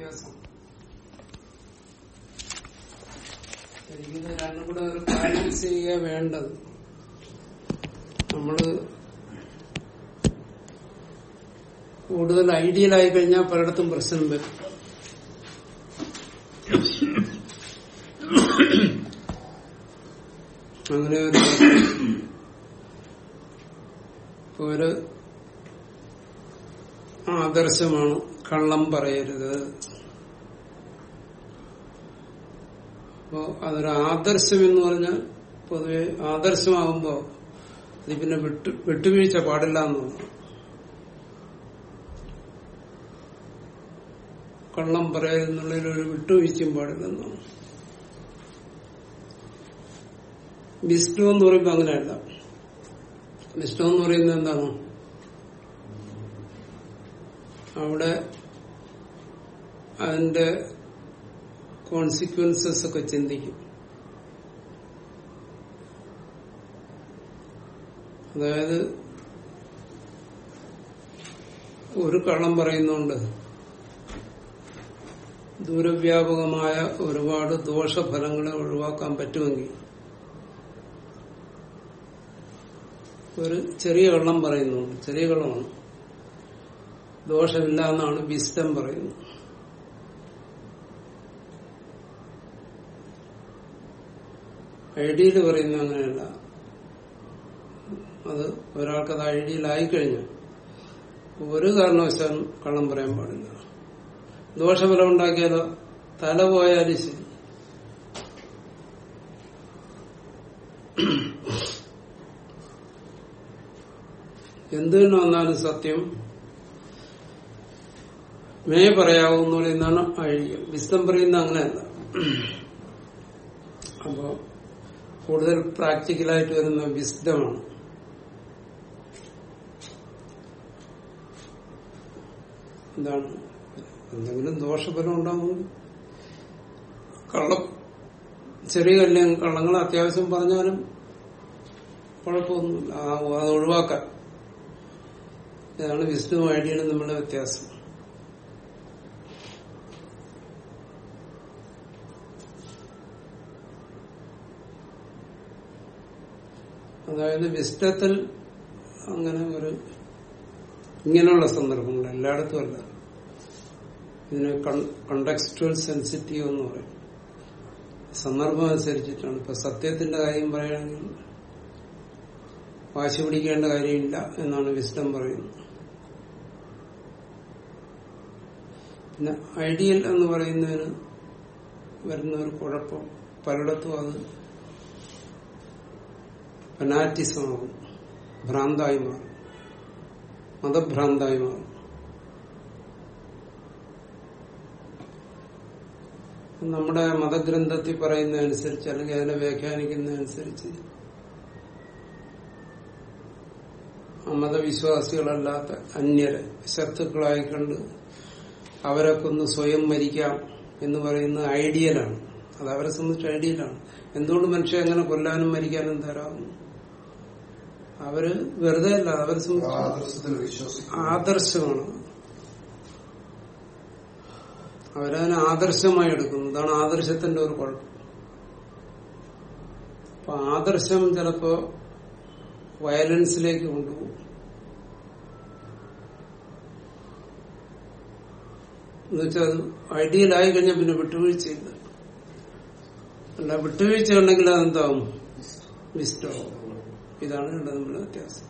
വ്യത്യാസം ശരിക്കും ഇത് രണ്ടും കൂടെ ഒരു ബാലൻസ് ചെയ്യുക വേണ്ടത് നമ്മള് കൂടുതൽ ഐഡിയൽ ആയി കഴിഞ്ഞാൽ പലയിടത്തും പ്രശ്നം വരും അങ്ങനെ ഒരു ഇപ്പൊ ഒരു ആദർശമാണ് കള്ളം പറയരുത് അപ്പോ അതൊരു ആദർശം എന്ന് പറഞ്ഞാൽ പൊതുവെ ആദർശമാകുമ്പോ ഇത് പിന്നെ വിട്ടു വിട്ടുവീഴ്ച പാടില്ല എന്നാണ് കള്ളം പറയുന്നുള്ളതിൽ ഒരു വിട്ടുവീഴ്ചയും പാടില്ലെന്നാണ് വിഷ്ണു എന്ന് പറയുമ്പോ അങ്ങനെയല്ല വിഷ്ണു എന്ന് പറയുന്നത് എന്താണ് അവിടെ അതിന്റെ കോൺസിക്വൻസസ് ഒക്കെ ചിന്തിക്കും അതായത് ഒരു കള്ളം പറയുന്നുണ്ട് ദൂരവ്യാപകമായ ഒരുപാട് ദോഷഫലങ്ങളെ ഒഴിവാക്കാൻ പറ്റുമെങ്കിൽ ഒരു ചെറിയ കള്ളം പറയുന്നുണ്ട് ചെറിയ കള്ളമാണ് ദോഷമില്ല എന്നാണ് വിസ്തം പറയുന്നത് ഐഡിയയിൽ പറയുന്നത് അങ്ങനെയല്ല അത് ഒരാൾക്കത് ഐഡിയയിലായി കഴിഞ്ഞു ഒരു കാരണവശാലും കള്ളം പറയാൻ പാടില്ല ദോഷഫലം ഉണ്ടാക്കിയാലോ തല പോയാലും ശരി എന്തു തന്നെ വന്നാലും സത്യം മേ പറയാവൂന്ന് പറയുന്നതാണ് ഐഡിയം വിസ്തം പറയുന്ന അങ്ങനെയല്ല അപ്പോ കൂടുതൽ പ്രാക്ടിക്കലായിട്ട് വരുന്ന വിസ്ഡമാണ് എന്താണ് എന്തെങ്കിലും ദോഷഫലം ഉണ്ടാവും കള്ളം ചെറിയ കല്യം കള്ളങ്ങൾ അത്യാവശ്യം പറഞ്ഞാലും കുഴപ്പമൊന്നുമില്ല ആ അത് ഒഴിവാക്കാൻ ഇതാണ് വിഷ്ണു ഐഡിയയിലും നമ്മുടെ വ്യത്യാസം അതായത് വിഷ്ടത്തിൽ അങ്ങനെ ഒരു ഇങ്ങനെയുള്ള സന്ദർഭങ്ങൾ എല്ലായിടത്തും അല്ല ഇതിന് കണ്ടക്സ്റ്റുവൽ സെൻസിറ്റീവ് എന്ന് പറയും സന്ദർഭം അനുസരിച്ചിട്ടാണ് ഇപ്പൊ സത്യത്തിന്റെ കാര്യം പറയുകയാണെങ്കിൽ വാശി പിടിക്കേണ്ട കാര്യമില്ല എന്നാണ് വിസ്ഡം പറയുന്നത് പിന്നെ ഐഡിയൽ എന്ന് പറയുന്നതിന് വരുന്ന ഒരു കുഴപ്പം പലയിടത്തും അത് ഫനാറ്റിസമാകും ഭ്രാന്തായി മാറും മതഭ്രാന്തായി മാറും നമ്മുടെ മതഗ്രന്ഥത്തിൽ പറയുന്നതനുസരിച്ച് അല്ലെങ്കിൽ അതിനെ വ്യാഖ്യാനിക്കുന്നതനുസരിച്ച് മതവിശ്വാസികളല്ലാത്ത അന്യരെ ശത്രുക്കളായി കണ്ട് അവരെ കൊന്ന് സ്വയം മരിക്കാം എന്ന് പറയുന്ന ഐഡിയലാണ് അത് അവരെ സംബന്ധിച്ച് ഐഡിയലാണ് എന്തുകൊണ്ട് മനുഷ്യൻ എങ്ങനെ കൊല്ലാനും മരിക്കാനും തരാവുന്നു അവര് വെറുതെ അല്ല അവരെ സംബന്ധിച്ച് ആദർശമാണ് അവരതിനെ ആദർശമായി എടുക്കുന്നു ഇതാണ് ആദർശത്തിന്റെ ഒരു കുഴപ്പം അപ്പൊ ആദർശം ചിലപ്പോ വയലൻസിലേക്ക് കൊണ്ടുപോകും എന്നുവെച്ചാൽ അത് ഐഡിയലായി കഴിഞ്ഞാൽ പിന്നെ വിട്ടുവീഴ്ചയില്ല അല്ല വിട്ടുവീഴ്ച ഉണ്ടെങ്കിൽ അതെന്താവും വിസ്റ്റമാവും ഇതാണ് രണ്ടും തമ്മിലുള്ള വ്യത്യാസം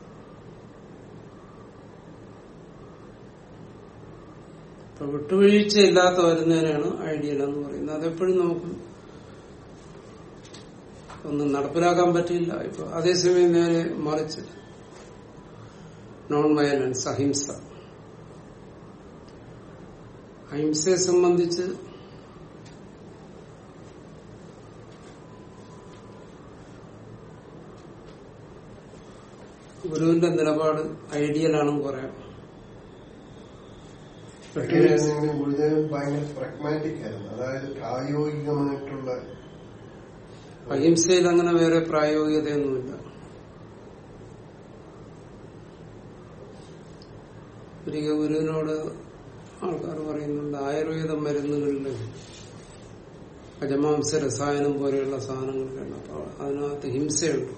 ഇപ്പൊ വിട്ടുവീഴ്ച ഇല്ലാത്ത വരുന്നതിനാണ് ഐഡിയൽ എന്ന് പറയുന്നത് അതെപ്പോഴും നമുക്ക് ഒന്നും നടപ്പിലാക്കാൻ പറ്റില്ല ഇപ്പൊ അതേസമയം നേരെ മറിച്ച് നോൺ വയലൻസ് അഹിംസ അഹിംസയെ സംബന്ധിച്ച് ഗുരുവിന്റെ നിലപാട് ഐഡിയലാണെന്ന് പറയാം ഗുരുദേവൻ ഭയങ്കര പ്രഗ്മാറ്റിക് ആയിരുന്നു അതായത് പ്രായോഗികമായിട്ടുള്ള അഹിംസയിൽ അങ്ങനെ വേറെ പ്രായോഗികതയൊന്നുമില്ല ഒരിക്കൽ ഗുരുവിനോട് ആൾക്കാർ പറയുന്നുണ്ട് ആയുർവേദ മരുന്നുകളിൽ അജമാംസ രസായനം പോലെയുള്ള സാധനങ്ങളൊക്കെയാണ് അപ്പൊ അതിനകത്ത് ഹിംസയുണ്ട്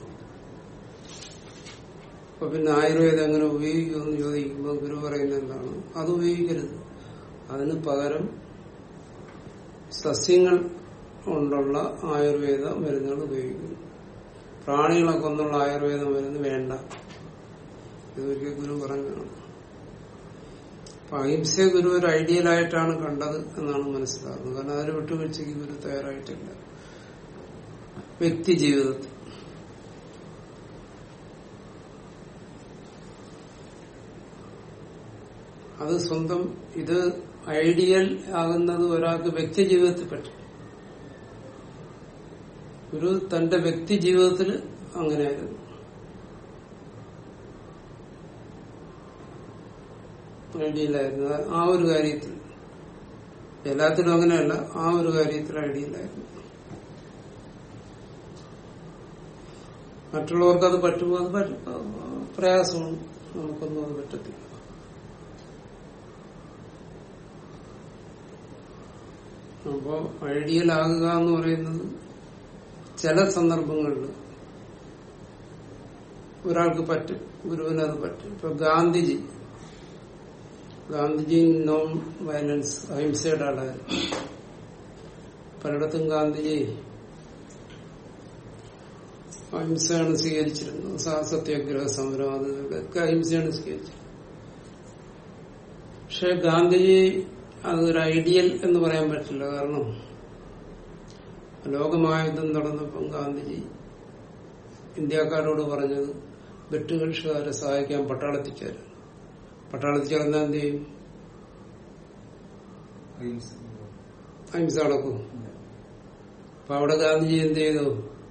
അപ്പൊ പിന്നെ ആയുർവേദം എങ്ങനെ ഉപയോഗിക്കുമെന്ന് ചോദിക്കുമ്പോൾ ഗുരു പറയുന്നത് എന്താണ് അത് ഉപയോഗിക്കരുത് അതിന് പകരം സസ്യങ്ങൾ കൊണ്ടുള്ള ആയുർവേദ മരുന്നുകൾ ഉപയോഗിക്കുന്നു പ്രാണികളെ കൊണ്ടുള്ള ആയുർവേദ മരുന്ന് വേണ്ട ഇതൊരിക്കൽ ഗുരു പറഞ്ഞതാണ് അപ്പൊ അഹിംസയെ ഗുരു ഒരു ഐഡിയലായിട്ടാണ് കണ്ടത് എന്നാണ് മനസ്സിലാകുന്നത് കാരണം അതിന് വിട്ടുവീഴ്ചയ്ക്ക് ഗുരു തയ്യാറായിട്ടില്ല വ്യക്തി ജീവിതത്തിൽ അത് സ്വന്തം ഇത് ഐഡിയൽ ആകുന്നത് ഒരാൾക്ക് വ്യക്തി ജീവിതത്തിൽ പറ്റും ഒരു തന്റെ വ്യക്തി ജീവിതത്തിൽ അങ്ങനെയായിരുന്നു ഐഡിയലായിരുന്നു ആ ഒരു കാര്യത്തിൽ എല്ലാത്തിലും അങ്ങനെയല്ല ആ ഒരു കാര്യത്തിൽ ഐഡിയലായിരുന്നു മറ്റുള്ളവർക്ക് അത് പറ്റുമോ അത് പറ്റ- പ്രയാസമാണ് നമുക്കൊന്നും അത് പറ്റത്തില്ല അപ്പോ ഐഡിയൽ ആകുക എന്ന് പറയുന്നത് ചില സന്ദർഭങ്ങളിൽ ഒരാൾക്ക് പറ്റും ഗുരുവിന് അത് പറ്റും ഇപ്പൊ ഗാന്ധിജി ഗാന്ധിജി നോൺ വയലൻസ് അഹിംസയുടെ ആളായിരുന്നു പലയിടത്തും ഗാന്ധിജി അഹിംസയാണ് സ്വീകരിച്ചിരുന്നത് സ- സത്യാഗ്രഹ സമരം അത് ഇതൊക്കെ അഹിംസയാണ് സ്വീകരിച്ചത് പക്ഷെ ഗാന്ധിജി അതൊരു ഐഡിയൽ എന്ന് പറയാൻ പറ്റില്ല കാരണം ലോകമായുധം നടന്നപ്പം ഗാന്ധിജി ഇന്ത്യക്കാരോട് പറഞ്ഞത് വെട്ടുകക്ഷിക്കാരെ സഹായിക്കാൻ പട്ടാളത്തിൽ ചേരും പട്ടാളത്തിൽ ചേർന്നാൽ എന്ത് ചെയ്യും അഹിംസ നടക്കും അപ്പൊ അവിടെ ഗാന്ധിജി എന്ത് ചെയ്തു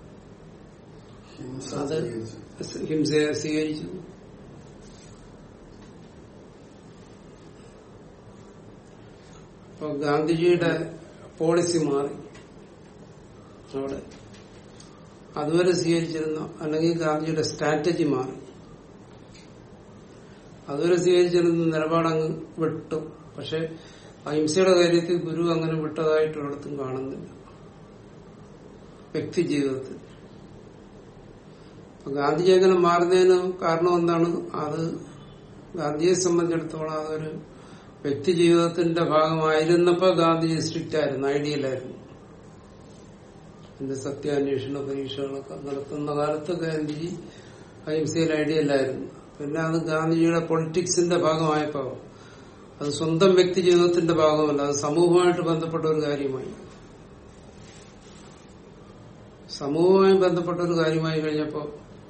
ഹിംസ അത് സ്വീകരിച്ചു. ഹിംസയെ സ്വീകരിച്ചു അപ്പൊ ഗാന്ധിജിയുടെ പോളിസി മാറി അവിടെ അതുവരെ സ്വീകരിച്ചിരുന്ന അല്ലെങ്കിൽ ഗാന്ധിജിയുടെ സ്ട്രാറ്റജി മാറി അതുവരെ സ്വീകരിച്ചിരുന്ന നിലപാടങ്ങ് വിട്ടു പക്ഷെ അഹിംസയുടെ കാര്യത്തിൽ ഗുരു അങ്ങനെ വിട്ടതായിട്ട് ഒരിടത്തും കാണുന്നില്ല വ്യക്തി ജീവിതത്തിൽ അപ്പൊ ഗാന്ധിജി അങ്ങനെ മാറുന്നതിന് കാരണം എന്താണ് അത് ഗാന്ധിയെ സംബന്ധിച്ചിടത്തോളം അതൊരു വ്യക്തി ജീവിതത്തിന്റെ ഭാഗമായിരുന്നപ്പോ ഗാന്ധിജി സ്ട്രിക്റ്റ് ആയിരുന്നു ഐഡിയലായിരുന്നു എന്റെ സത്യാന്വേഷണ പരീക്ഷകളൊക്കെ നടത്തുന്ന കാലത്ത് ഗാന്ധിജി അഹിംസയിൽ ഐഡിയലായിരുന്നു പിന്നെ അത് ഗാന്ധിജിയുടെ പൊളിറ്റിക്സിന്റെ ഭാഗമായപ്പോ അത് സ്വന്തം വ്യക്തി ജീവിതത്തിന്റെ ഭാഗമല്ല അത് സമൂഹമായിട്ട് ബന്ധപ്പെട്ട ഒരു കാര്യമായി സമൂഹവുമായി ബന്ധപ്പെട്ട ഒരു കാര്യമായി കഴിഞ്ഞപ്പോ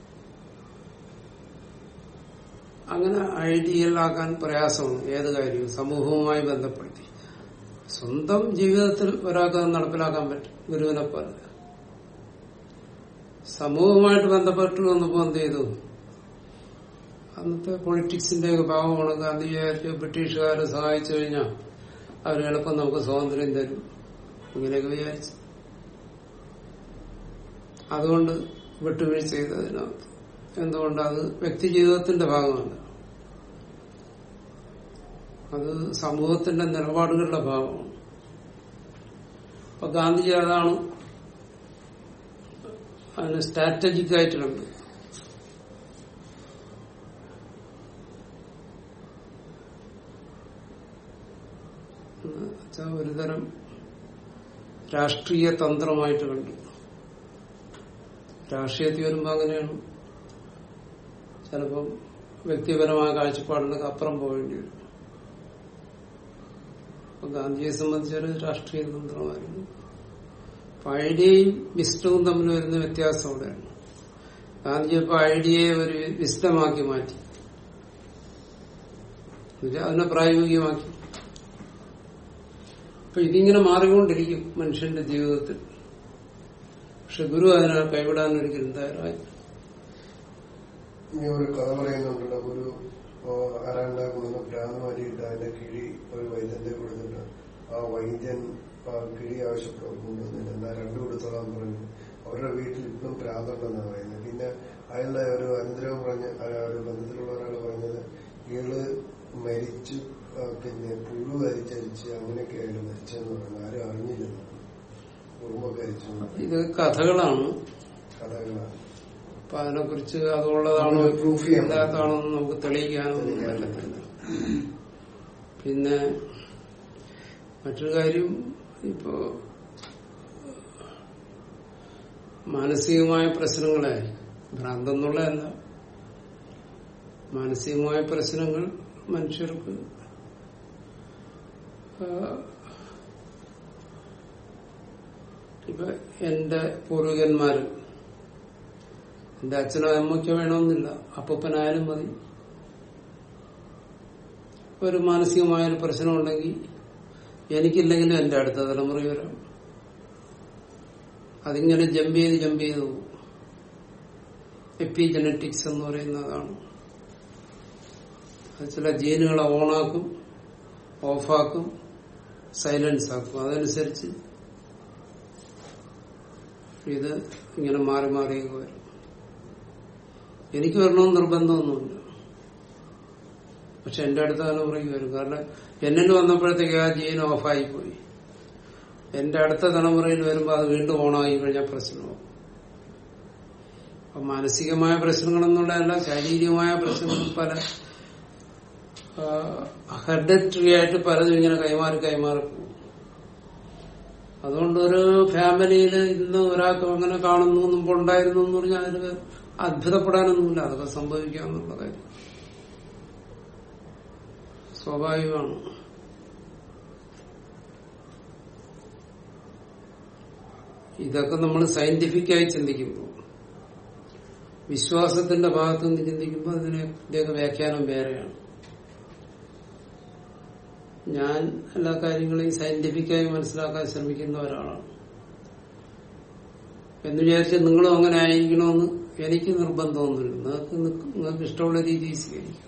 അങ്ങനെ ഐഡിയൽ ആക്കാൻ പ്രയാസമാണ് ഏത് കാര്യവും സമൂഹവുമായി ബന്ധപ്പെടുത്തി സ്വന്തം ജീവിതത്തിൽ ഒരാൾക്ക് അത് നടപ്പിലാക്കാൻ പറ്റും ഗുരുവിനെ പോലെ സമൂഹവുമായിട്ട് ബന്ധപ്പെട്ട് വന്നപ്പോ എന്ത് ചെയ്തു അന്നത്തെ പൊളിറ്റിക്സിന്റെ ഒക്കെ ഭാഗമാണ് ഗാന്ധി വിചാരിച്ചു ബ്രിട്ടീഷുകാരെ സഹായിച്ചു കഴിഞ്ഞാൽ അവർ എളുപ്പം നമുക്ക് സ്വാതന്ത്ര്യം തരും ഇങ്ങനെയൊക്കെ വിചാരിച്ചു അതുകൊണ്ട് വിട്ടുവീഴ്ച ചെയ്തതിനകത്ത് എന്തുകൊണ്ട് അത് വ്യക്തി ജീവിതത്തിന്റെ ഭാഗമല്ല അത് സമൂഹത്തിന്റെ നിലപാടുകളുടെ ഭാഗമാണ് അപ്പൊ ഗാന്ധിജി അതാണ് അതിന് സ്ട്രാറ്റജിക് ആയിട്ട് കണ്ടു എന്ന് വെച്ചാ ഒരുതരം രാഷ്ട്രീയ തന്ത്രമായിട്ട് കണ്ടു രാഷ്ട്രീയത്തിൽ വരുമ്പോ അങ്ങനെയാണ് ചിലപ്പം വ്യക്തിപരമായ കാഴ്ചപ്പാടിനൊക്കെ അപ്പുറം പോകേണ്ടി വരും അപ്പൊ ഗാന്ധിയെ സംബന്ധിച്ചൊരു രാഷ്ട്രീയ തന്ത്രമായിരുന്നു അപ്പൊ ഐഡിയയും വിസ്റ്റവും തമ്മിൽ വരുന്ന വ്യത്യാസം അവിടെയാണ് ഗാന്ധിജി ഇപ്പൊ ഐഡിയയെ ഒരു വിസ്തമാക്കി മാറ്റി എന്നുവെച്ചാൽ അതിനെ പ്രായോഗികമാക്കി അപ്പൊ ഇതിങ്ങനെ മാറിക്കൊണ്ടിരിക്കും മനുഷ്യന്റെ ജീവിതത്തിൽ പക്ഷെ ഗുരു അതിനെ കൈവിടാൻ ഒരിക്കലും തയ്യാറായി ഇനി ഒരു കഥ പറയുന്നുണ്ടല്ലോ ഒരു ആരാണ്ടാകുന്ന ഭ്രാന്തമാരിയിട്ട് അതിന്റെ കിഴി ഒരു വൈദ്യന്റെ കൊടുത്തിട്ട് ആ വൈദ്യൻ ആ കിഴി ആവശ്യപ്പെടും കൊണ്ടുവന്നില്ല എന്നാ രണ്ടു കൊടുത്തോളാൻ പറഞ്ഞു അവരുടെ വീട്ടിൽ ഇപ്പോഴും ഭ്രാന്തുണ്ടെന്നാണ് പറയുന്നത് പിന്നെ അയാളുടെ ഒരു അനന്തരവും പറഞ്ഞ് ആ ഒരു ബന്ധത്തിലുള്ള ഒരാൾ പറഞ്ഞത് ഇയാള് മരിച്ചു ആ, പിന്നെ പുഴു കരിച്ചരിച്ച് അങ്ങനെയൊക്കെ ആയിട്ട് മരിച്ചെന്ന് പറയുന്നത് ആരും അറിഞ്ഞില്ലെന്ന് ഉറുമ്പ കരിച്ചു ഇത് കഥകളാണ് കഥകളാണ് അപ്പൊ അതിനെക്കുറിച്ച് അതുള്ളതാണോ നമുക്ക് proof ചെയ്യാൻ ഇല്ലാത്തതാണോ എന്ന് നമുക്ക് തെളിയിക്കാനൊന്നും തെളിയിക്കാൻ പറ്റത്തില്ല പിന്നെ മറ്റൊരു കാര്യം ഇപ്പോ മാനസികമായ പ്രശ്നങ്ങളെ ഭ്രാന്തം എന്നുള്ളതല്ല മാനസികമായ പ്രശ്നങ്ങൾ മനുഷ്യർക്ക് ആ, ഇപ്പൊ എന്റെ പൂർവികന്മാര് എന്റെ അച്ഛനോ അമ്മയ്ക്കോ വേണമെന്നില്ല അപ്പനായാലും മതി ഒരു മാനസികമായ ഒരു പ്രശ്നമുണ്ടെങ്കിൽ എനിക്കില്ലെങ്കിലും എന്റെ അടുത്ത തലമുറ വരാം അതിങ്ങനെ ജമ്പ് ചെയ്ത് ജമ്പ് ചെയ്ത് പോകും എപ്പിജനറ്റിക്സ് എന്ന് പറയുന്നതാണ് അത് ചില ജീനുകളെ ഓണാക്കും ഓഫാക്കും സൈലൻസ് ആക്കും അതനുസരിച്ച് ഇത് ഇങ്ങനെ മാറി മാറിയൊക്കെ വരും എനിക്ക് വരണമെന്ന് നിർബന്ധമൊന്നുമില്ല പക്ഷെ എന്റെ അടുത്ത തലമുറയ്ക്ക് വരും കാരണം എന്നിൽ വന്നപ്പോഴത്തേക്ക് ആ ജീൻ ഓഫായി പോയി എന്റെ അടുത്ത തലമുറയിൽ വരുമ്പോൾ അത് വീണ്ടും ഓണായി കഴിഞ്ഞാൽ പ്രശ്നമാവും അപ്പൊ മാനസികമായ പ്രശ്നങ്ങളെന്നുള്ളതല്ല ശാരീരികമായ പ്രശ്നങ്ങൾ പല ഹെഡറ്ററി ആയിട്ട് പലതും ഇങ്ങനെ കൈമാറി കൈമാറി പോകും അതുകൊണ്ട് ഒരു ഫാമിലിയിൽ ഇന്ന് ഒരാൾക്ക് അങ്ങനെ കാണുന്നു മുമ്പ് ഉണ്ടായിരുന്നു എന്ന് പറഞ്ഞാൽ അതിന് അത്ഭുതപ്പെടാനൊന്നുമില്ല അതൊക്കെ സംഭവിക്കാന്നുള്ള കാര്യം സ്വാഭാവികമാണ് ഇതൊക്കെ നമ്മൾ സയന്റിഫിക്കായി ചിന്തിക്കുമ്പോൾ വിശ്വാസത്തിന്റെ ഭാഗത്തു നിന്ന് ചിന്തിക്കുമ്പോൾ അതിനെ ഇതിന്റെയൊക്കെ വ്യാഖ്യാനം വേറെയാണ് ഞാൻ എല്ലാ കാര്യങ്ങളെയും സയന്റിഫിക്കായി മനസ്സിലാക്കാൻ ശ്രമിക്കുന്ന ഒരാളാണ് എന്ന് വിചാരിച്ച് നിങ്ങളും അങ്ങനെ ആയിരിക്കണമെന്ന് എനിക്ക് നിർബന്ധമൊന്നുമില്ല നിങ്ങൾക്ക് നിക്ക് നിങ്ങൾക്ക് ഇഷ്ടമുള്ള രീതിയിൽ സ്വീകരിക്കും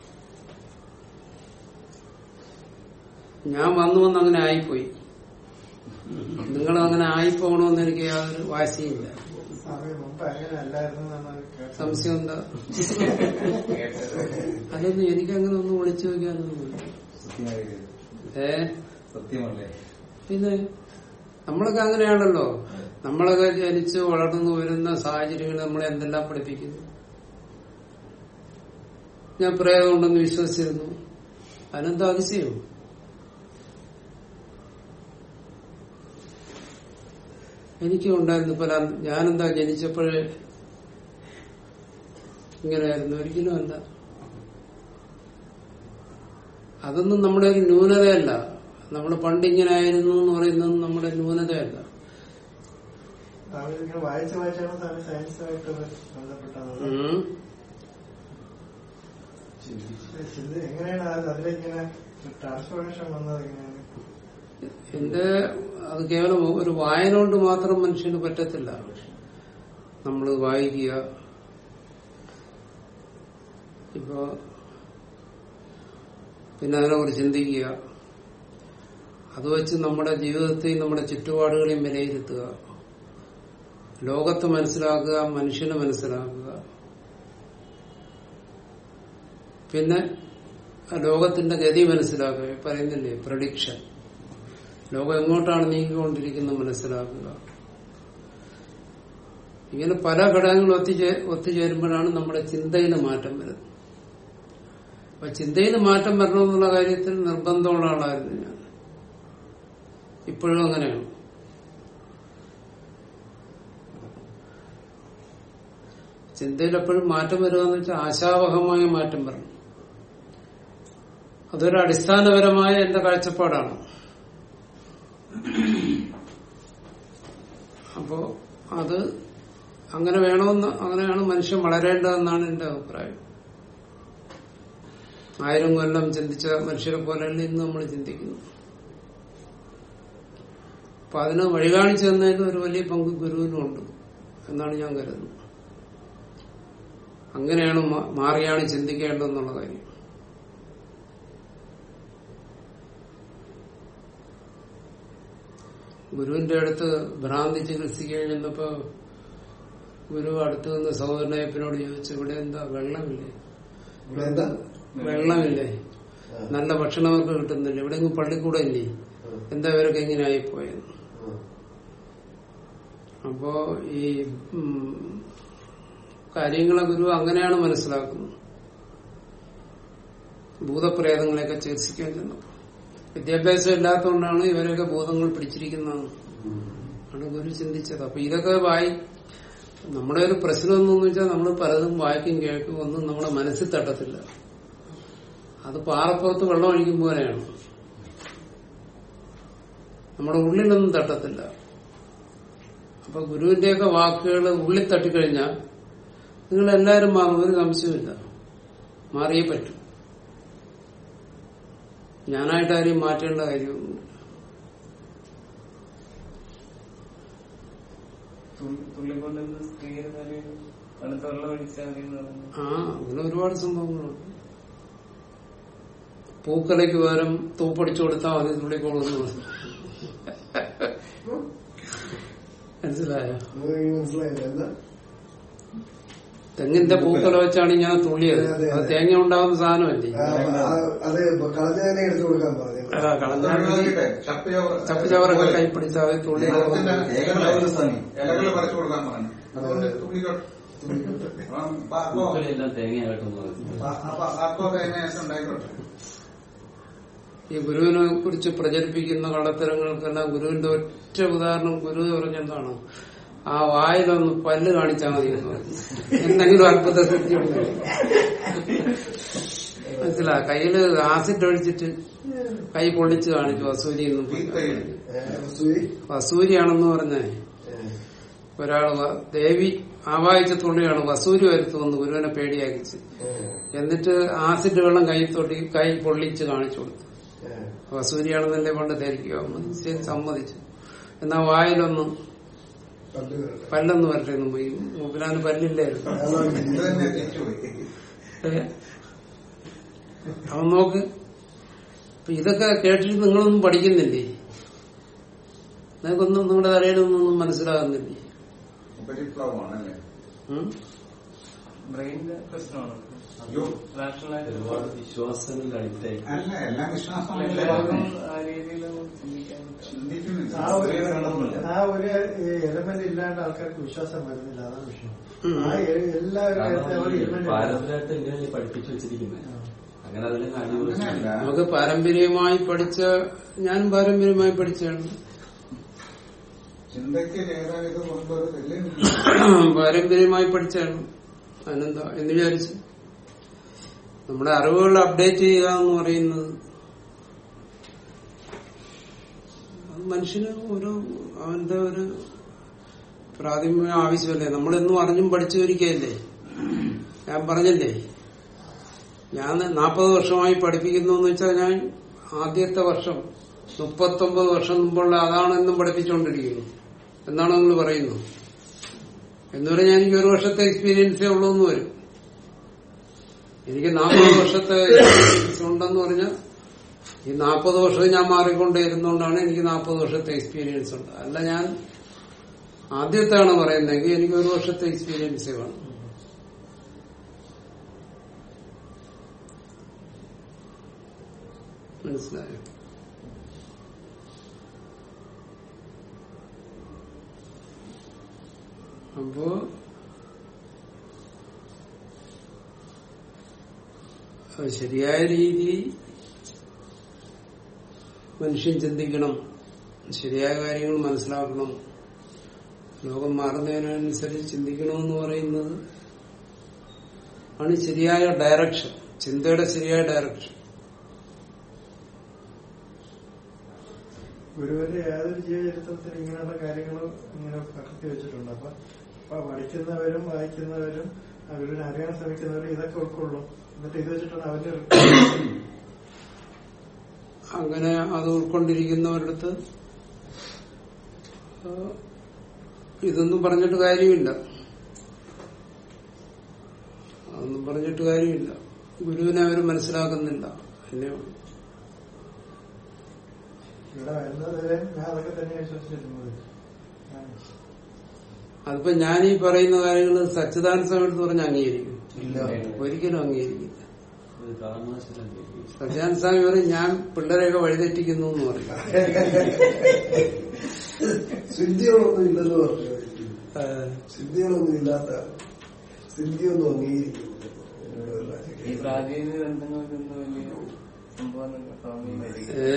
ഞാൻ വന്നു വന്ന് അങ്ങനെ ആയിപ്പോയി നിങ്ങൾ അങ്ങനെ ആയിപ്പോകണമെന്ന് എനിക്ക് യാതൊരു വാശിയില്ല സമയം മുമ്പ് അങ്ങനെ അല്ലായിരുന്നു എന്നാണ് കേട്ടത്. സംശയം എന്താ അതൊന്നും എനിക്കങ്ങനെ ഒന്നും വിളിച്ചു നോക്കാനൊന്നുമില്ല സത്യമായിരിക്കും. ഏ സത്യമല്ലേ പിന്നെ നമ്മളൊക്കെ അങ്ങനെയാണല്ലോ നമ്മളൊക്കെ ജനിച്ച് വളർന്നു വരുന്ന സാഹചര്യങ്ങൾ നമ്മളെ എന്തെല്ലാം പഠിപ്പിക്കുന്നു ഞാൻ പ്രേതം ഉണ്ടെന്ന് വിശ്വസിച്ചിരുന്നു അതിനെന്താ അതിശയം എനിക്കും ഉണ്ടായിരുന്നു പല ഞാനെന്താ ജനിച്ചപ്പോഴേ ഇങ്ങനെയായിരുന്നു ഒരിക്കലും അല്ല അതൊന്നും നമ്മുടെ ഒരു ന്യൂനതയല്ല നമ്മൾ പണ്ട് ഇങ്ങനെ ആയിരുന്നു എന്ന് പറയുന്നത് നമ്മുടെ ന്യൂനതയല്ല താങ്കൾ ഇങ്ങനെ വായിച്ച് വായിച്ചാണ് താങ്കൾ സയൻസുമായിട്ട് ബന്ധപ്പെട്ടത് ഉം. ഇത് എങ്ങനെയാണ് അത് അതിലിങ്ങനെ ട്രാൻസ്ഫോർമേഷൻ വന്നത് എങ്ങനെയാണ് എന്റെ അത് കേവലം ഒരു വായന കൊണ്ട് മാത്രം മനുഷ്യന് പറ്റത്തില്ല നമ്മൾ വായിക്കുക ഇപ്പോ പിന്നെ അതിനെക്കുറിച്ച് ചിന്തിക്കുക അത് വെച്ച് നമ്മുടെ ജീവിതത്തെയും നമ്മുടെ ചുറ്റുപാടുകളെയും വിലയിരുത്തുക ലോകത്ത് മനസ്സിലാക്കുക മനുഷ്യനെ മനസ്സിലാക്കുക പിന്നെ ആ ലോകത്തിന്റെ ഗതി മനസ്സിലാക്കുക ഈ പറയുന്നില്ലേ പ്രഡിക്ഷൻ ലോകം എങ്ങോട്ടാണ് നീങ്ങിക്കൊണ്ടിരിക്കുന്നത് മനസ്സിലാക്കുക ഇങ്ങനെ പല ഘടകങ്ങളും ഒത്തുചേ ഒത്തുചേരുമ്പോഴാണ് നമ്മുടെ ചിന്തയിൽ മാറ്റം വരുന്നത് അപ്പൊ ചിന്തയിൽ മാറ്റം വരണമെന്നുള്ള കാര്യത്തിൽ നിർബന്ധമുള്ള ആളായിരുന്നു ഞാൻ ഇപ്പോഴും അങ്ങനെയാണ് ചിന്തയിൽ എപ്പോഴും മാറ്റം വരിക എന്ന് വെച്ചാൽ ആശാവഹമായ മാറ്റം വരണം അതൊരു അടിസ്ഥാനപരമായ എന്റെ കാഴ്ചപ്പാടാണ് അപ്പോ അത് അങ്ങനെ വേണമെന്ന് അങ്ങനെയാണ് മനുഷ്യൻ വളരേണ്ടതെന്നാണ് എന്റെ അഭിപ്രായം ആയിരം കൊല്ലം ചിന്തിച്ച മനുഷ്യരെ പോലെയല്ല ഇന്ന് നമ്മൾ ചിന്തിക്കുന്നു അപ്പൊ അതിന് വഴികാണിച്ചു തന്നതിൽ ഒരു വലിയ പങ്ക് ഗുരുവിനുണ്ട് എന്നാണ് ഞാൻ കരുതുന്നത് അങ്ങനെയാണ് മാ- മാറിയാണ് ചിന്തിക്കേണ്ടതെന്നുള്ള കാര്യം ഗുരുവിന്റെ അടുത്ത് ഭ്രാന്തി ചികിത്സിക്കാൻ ചെന്നപ്പോ ഗുരു അടുത്ത് നിന്ന് സഹോദരനയപ്പനോട് ചോദിച്ചു ഇവിടെ എന്താ വെള്ളമില്ലേ ഇവിടെ എന്താ വെള്ളമില്ലേ നല്ല ഭക്ഷണം അവർക്ക് കിട്ടുന്നില്ല എവിടെയെങ്കിലും പള്ളിക്കൂടെ ഇല്ലേ എന്താ ഇവരൊക്കെ ഇങ്ങനെ ആയിപ്പോയത് അപ്പോ ഈ ഉം, കാര്യങ്ങളെ ഗുരു അങ്ങനെയാണ് മനസ്സിലാക്കുന്നത് ഭൂതപ്രേതങ്ങളെയൊക്കെ ചികിത്സിക്കാൻ ചെന്നപ്പോ വിദ്യാഭ്യാസം ഇല്ലാത്തതുകൊണ്ടാണ് ഇവരൊക്കെ ഭൂതങ്ങൾ പിടിച്ചിരിക്കുന്നതെന്ന് ആണ് ഗുരു ചിന്തിച്ചത് അപ്പൊ ഇതൊക്കെ വായി നമ്മുടെ ഒരു പ്രശ്നം എന്നു വെച്ചാൽ നമ്മൾ പലതും വായിക്കും കേൾക്കും ഒന്നും നമ്മുടെ മനസ്സിൽ തട്ടത്തില്ല അത് പാറപ്പുറത്ത് വെള്ളം ഒഴിക്കും പോലെയാണ് നമ്മുടെ ഉള്ളിലൊന്നും തട്ടത്തില്ല അപ്പൊ ഗുരുവിന്റെയൊക്കെ വാക്കുകൾ ഉള്ളിൽ തട്ടിക്കഴിഞ്ഞാൽ നിങ്ങൾ എല്ലാവരും മാറും ഒരു സംശയമില്ല മാറിയേ പറ്റും ഞാനായിട്ട് ആരെയും മാറ്റേണ്ട കാര്യമൊന്നുമില്ല തുള്ളി- തുള്ളിക്കൊണ്ട് സ്ത്രീയെ അടുത്ത വെള്ളം ഒഴിച്ചാൽ മതി എന്ന് പറഞ്ഞു ആ അങ്ങനെ ഒരുപാട് സംഭവങ്ങളുണ്ട് പൂക്കലയ്ക്ക് പകരം തൂപ്പടിച്ചു കൊടുത്താൽ മതി തുള്ളിക്കോളുന്നു മനസ്സിലായോ മനസ്സിലായില്ല എന്താ തെങ്ങിന്റെ പൂക്കല വെച്ചാണ് ഞാൻ തുള്ളിയത് അതെ, അതെ. അത് തേങ്ങ ഉണ്ടാകുന്ന സാധനമല്ലേ ആ, ആ, അത് കളഞ്ഞതിനെ എടുത്തു കൊടുക്കാൻ പറഞ്ഞു ആ, കളഞ്ഞാൽ ചപ്പ് ചവറൊക്കെ കൈ പിടിച്ചാൽ അത് തുള്ളി ഇലകൾ പറിച്ചു കൊടുക്കാൻ പറഞ്ഞു അതുകൊണ്ട് തുള്ളിക്കോട്ടെ പൂക്കളെല്ലാം തേങ്ങയായിട്ടും അപ്പോ തേങ്ങ ഉണ്ടായിക്കോട്ടെ ഈ ഗുരുവിനെ കുറിച്ച് പ്രചരിപ്പിക്കുന്ന കള്ളത്തരങ്ങൾക്കെല്ലാം ഗുരുവിന്റെ ഒറ്റ ഉദാഹരണം ഗുരു പറഞ്ഞെന്താണ് ആ വായിലൊന്ന് പല്ല് കാണിച്ചാൽ മതി എന്ന് പറഞ്ഞു. എന്തെങ്കിലും അത്ഭുത സിദ്ധി ഉണ്ട് മനസ്സിലാ കയ്യില് ആസിഡ് ഒഴിച്ചിട്ട് കൈ പൊള്ളിച്ച് കാണിച്ചു വസൂരി എന്നും തീക്കൈ. സൂരി വസൂരിയാണെന്ന് പറഞ്ഞേ ഒരാള് വ- ദേവി ആവാഹിച്ച തുള്ളിയാണ് വസൂരി വരുത്തുമെന്ന് ഗുരുവിനെ പേടിയാക്കിച്ച് എന്നിട്ട് ആസിഡ് വെള്ളം കൈ തൊട്ടി കൈ പൊള്ളിച്ച് കാണിച്ചു കൊടുത്തു വസൂരിയാണെന്നല്ലേ പണ്ട് ധരിക്കുക ശരി സമ്മതിച്ചു എന്നാ വായിലൊന്നും പണ്ട് പല്ലൊന്നും വരട്ടെന്നും പോയി മൂപ്പിലാന് പല്ലില്ലായിരുന്നു ഇത് തന്നെ തിരിച്ചുപോയി ഏ? അവൻ നോക്ക് അപ്പൊ ഇതൊക്കെ കേട്ടിട്ട് നിങ്ങളൊന്നും പഠിക്കുന്നില്ലേ നിങ്ങൾക്കൊന്നും നിങ്ങളുടെ തലയിലൊന്നും മനസ്സിലാകുന്നില്ലേ ഉപരിപ്ലവമാണല്ലേ ഉം? ബ്രെയിനിന്റെ പ്രശ്നമാണ് അയ്യോ റാഷണലായിട്ട് ഒരുപാട് വിശ്വാസങ്ങളിൽ അഡിക്റ്റായി അല്ല എല്ലാം വിശ്വാസമാണ് എല്ലാവർക്കും ആ രീതിയിൽ ചിന്തിക്കാൻ പറ്റും ചിന്തിക്കുന്നില്ല ആ ഒരു ചെറിയ സങ്കടമൊന്നുമില്ല. ആ ഒരു എലമെന്റ് ഇല്ലാണ്ട് ആൾക്കാർക്ക് വിശ്വാസം വരുന്നില്ല അതാണ് വിഷയം ഉം. ആ എ- എല്ലാ കാര്യത്തിലും ഒരു element പാരമ്പര്യമായിട്ട് എങ്ങനെയല്ലേ പഠിപ്പിച്ചു വെച്ചിരിക്കുന്നത് അങ്ങനെ അതിലെ അങ്ങനെയല്ല നമുക്ക് പാരമ്പര്യമായി പഠിച്ച ഞാനും പാരമ്പര്യമായി പഠിച്ചാണ് ചിന്തയ്ക്ക് ഏതായത് കൊണ്ടൊരു തെല്ലില്ല പാരമ്പര്യമായി പഠിച്ചാണ് അതിനെന്താ എന്ന് വിചാരിച്ചു നമ്മുടെ അറിവുകൾ അപ്ഡേറ്റ് ചെയ്യുക എന്ന് പറയുന്നത് അത് മനുഷ്യന് ഒരു അവന്റെ ഒരു പ്രാഥമിക ആവശ്യമല്ലേ നമ്മളെന്നും അറിഞ്ഞും പഠിച്ചു വരികയല്ലേ ഞാൻ പറഞ്ഞില്ലേ ഞാൻ നാൽപ്പത് വർഷമായി പഠിപ്പിക്കുന്നു എന്ന് വെച്ചാൽ ഞാൻ ആദ്യത്തെ വർഷം മുപ്പത്തൊമ്പത് വർഷം മുമ്പുള്ള അതാണ് എന്നും പഠിപ്പിച്ചുകൊണ്ടിരിക്കുന്നു എന്നാണ് നിങ്ങൾ പറയുന്നത് എന്ന് പറഞ്ഞാൽ എനിക്ക് ഒരു വർഷത്തെ എക്സ്പീരിയൻസേ ഉള്ളൂ എന്ന് വരും എനിക്ക് നാൽപ്പത് വർഷത്തെ എക്സ്പീരിയൻസ് ഉണ്ടെന്ന് പറഞ്ഞാൽ ഈ നാൽപ്പത് വർഷം ഞാൻ മാറിക്കൊണ്ടേയിരുന്നോണ്ടാണ് എനിക്ക് നാൽപ്പത് വർഷത്തെ എക്സ്പീരിയൻസ് ഉണ്ട് അല്ല ഞാൻ ആദ്യത്താണ് പറയുന്നതെങ്കിൽ എനിക്ക് ഒരു വർഷത്തെ എക്സ്പീരിയൻസേ വേണം മനസ്സിലായോ അപ്പോ അത് ശരിയായ രീതി മനുഷ്യൻ ചിന്തിക്കണം ശരിയായ കാര്യങ്ങൾ മനസ്സിലാക്കണം ലോകം മാറുന്നതിനനുസരിച്ച് ചിന്തിക്കണമെന്ന് പറയുന്നത് ആണ് ശരിയായ ഡയറക്ഷൻ ചിന്തയുടെ ശരിയായ ഡയറക്ഷൻ ഗുരുവിന്റെ യാതൊരു ജീവചരിത്രത്തിൽ ഇങ്ങനെയുള്ള കാര്യങ്ങൾ ഇങ്ങനെ പകർത്തി വെച്ചിട്ടുണ്ട് അപ്പൊ അപ്പൊ പഠിക്കുന്നവരും വായിക്കുന്നവരും ആ ഗുരുവിനെ അറിയാൻ ശ്രമിക്കുന്നവരും ഇതൊക്കെ ഉൾക്കൊള്ളും എന്നിട്ട് ഇത് വെച്ചിട്ടാണ് അവന്റെ അങ്ങനെ അത് ഉൾക്കൊണ്ടിരിക്കുന്നവരടുത്ത് ആ, ഇതൊന്നും പറഞ്ഞിട്ട് കാര്യമില്ല അതൊന്നും പറഞ്ഞിട്ട് കാര്യമില്ല ഗുരുവിനെ അവർ മനസ്സിലാക്കുന്നില്ല എന്നെ ഇവിടെ വരുന്നതുവരെ ഞാൻ അതൊക്കെ തന്നെ വിശ്വസിച്ചിരുന്നത് ഞാൻ അതിപ്പോ ഞാൻ ഈ പറയുന്ന കാര്യങ്ങൾ സച്ചിദാനന്ദ സ്വാമി എടുത്ത് പറഞ്ഞ് അംഗീകരിക്കും ഇല്ല ഒരിക്കലും അംഗീകരിക്കില്ല അത് കാരണവശാലല്ലേ സത്യാൻ സ്വാമി പറയും ഞാൻ പിള്ളേരെയൊക്കെ വഴിതെറ്റിക്കുന്നു എന്ന് പറയും സിദ്ധികളൊന്നും ഇല്ലെന്ന് പറഞ്ഞു ആ, സിദ്ധികളൊന്നും ഇല്ലാത്ത സിദ്ധിയൊന്നും അംഗീകരിക്കുന്നില്ല എന്നോടുള്ള ഈ പ്രാചീന ഗ്രന്ഥങ്ങൾക്ക് എന്തോ വലിയ സംഭവം സ്വാമി മരിക്കും ഏ?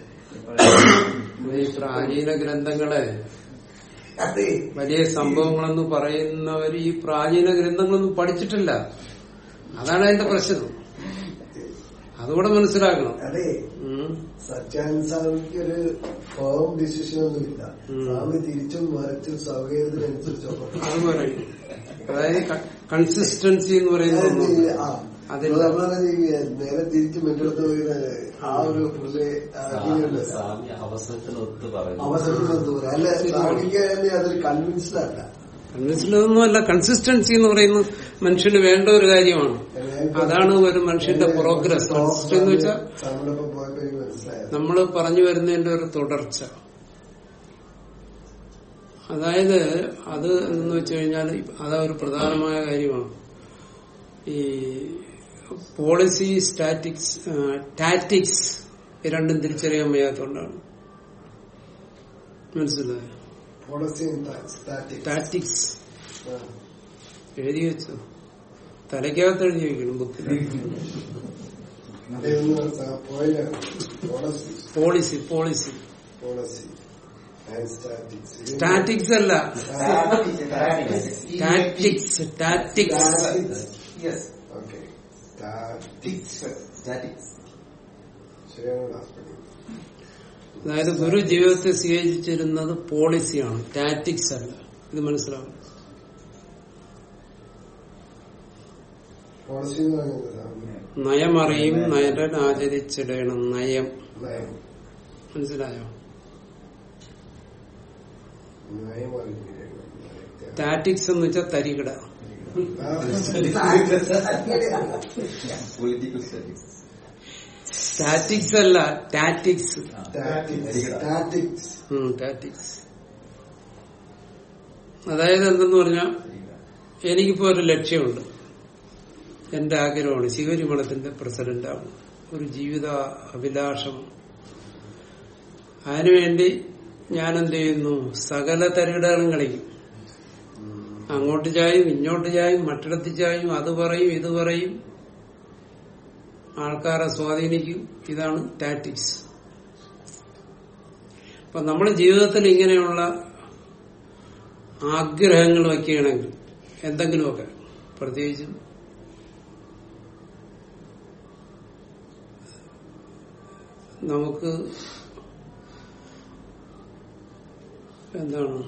ഈ പ്രാചീന ഗ്രന്ഥങ്ങളെ അതെ വലിയ സംഭവങ്ങളെന്ന് പറയുന്നവർ ഈ പ്രാചീന ഗ്രന്ഥങ്ങളൊന്നും പഠിച്ചിട്ടില്ല അതാണ് അതിന്റെ പ്രശ്നം അതുകൂടെ മനസ്സിലാക്കണം അതെ ഉം. സത്യാനന്ദ സ്വാമിക്ക് ഒരു ഫേം ഡിസിഷൻ ഒന്നുമില്ല ഉം. സ്വാമി തിരിച്ചും മറിച്ചും സൗകര്യത്തിനനുസരിച്ചൊക്കെ അത് പറയും അതായത് കൺസിസ്റ്റൻസി എന്ന് പറയുന്നത് അതായത് ഒന്നുണ്ട്. ആ, അതില്ല. ഇപ്പൊ നമ്മള് ഈ നേരെ തിരിച്ച് മെറ്റെടുത്ത് പോയിരുന്നത് ആ ഒരു പുള്ളി സ്വാമി സ്വാമി അവസരത്തിനൊത്ത് പറയുന്നു അവസരത്തിന് ദൂരം അല്ല സ്വാമിക്ക് തന്നെ അതൊരു കൺവിൻസ്ഡ് അല്ല കൺസിസ്റ്റൻസൊന്നുമല്ല കൺസിസ്റ്റൻസി എന്ന് പറയുന്നത് മനുഷ്യന് വേണ്ട ഒരു കാര്യമാണ് അതാണ് ഒരു മനുഷ്യന്റെ പ്രോഗ്രസ് കൺസിസ്റ്റൻസി എന്ന് വെച്ചാൽ സ്വാമിനൊപ്പം പോയപ്പോ എനിക്ക് മനസ്സിലായത് നമ്മൾ പറഞ്ഞു വരുന്നതിന്റെ ഒരു തുടർച്ച അതായത് അത് എന്ന് വെച്ച് കഴിഞ്ഞാൽ അതാ ഒരു പ്രധാനമായ കാര്യമാണ് ഈ പോളിസി സ്റ്റാറ്റിക്സ് ടാറ്റിക്സ് രണ്ടും തിരിച്ചറിയാൻ വയ്യാത്തതുകൊണ്ടാണ് മനസ്സിലായോ പോളിസി സ്റ്റാറ്റിക് ടാറ്റിക്സ് എഴുതി വെച്ചു തലയ്ക്കകത്ത് എഴുതി വെക്കണം ബുക്കിൽ പോയില്ല policy policy policy policy and statics statics അല്ല tactics tactics yes okay statics statics ശരിയാണ് ഹസ്ബൻഡ് അതായത് ഗുരു ജീവിതത്തെ സ്വീകരിച്ചിരുന്നത് പോളിസിയാണ് ടാറ്റിക്സ് അല്ല ഇത് മനസ്സിലാവും പോളിസി എന്ന് പറയുന്നത് നയമറിയും നയരൻ ആചരിച്ചിടണം നയം നയം മനസ്സിലായോ നയം അറിഞ്ഞിരിക്കണം ടാറ്റിക്സ് എന്ന് വെച്ചാൽ തരികിട പൊളിറ്റിക്കൽ സ്റ്റാറ്റിക്സ് സ്റ്റാറ്റിക്സ് അല്ല ടാറ്റിക്സ് സ്റ്റാറ്റിക്സ് ടാറ്റിക്സ് അതായത് എന്തെന്ന് പറഞ്ഞാൽ എനിക്കിപ്പോ ഒരു ലക്ഷ്യമുണ്ട് എന്റെ ആഗ്രഹമാണ് ശിവരി മഠത്തിന്റെ പ്രസിഡന്റ് ആവണം ഒരു ജീവിത അഭിലാഷം അതിനുവേണ്ടി ഞാൻ എന്ത് ചെയ്യുന്നു സകല തരികിടകളും കളിക്കും അങ്ങോട്ട് ചായും ഇങ്ങോട്ട് ചായും മറ്റിടത്ത് ചായും അത് പറയും ഇത് പറയും ആൾക്കാരെ സ്വാധീനിക്കും ഇതാണ് ടാറ്റിക്സ് അപ്പൊ നമ്മുടെ ജീവിതത്തിൽ ഇങ്ങനെയുള്ള ആഗ്രഹങ്ങൾ വയ്ക്കുകയാണെങ്കിൽ എന്തെങ്കിലുമൊക്കെ പ്രത്യേകിച്ചും നമുക്ക് എന്താണ്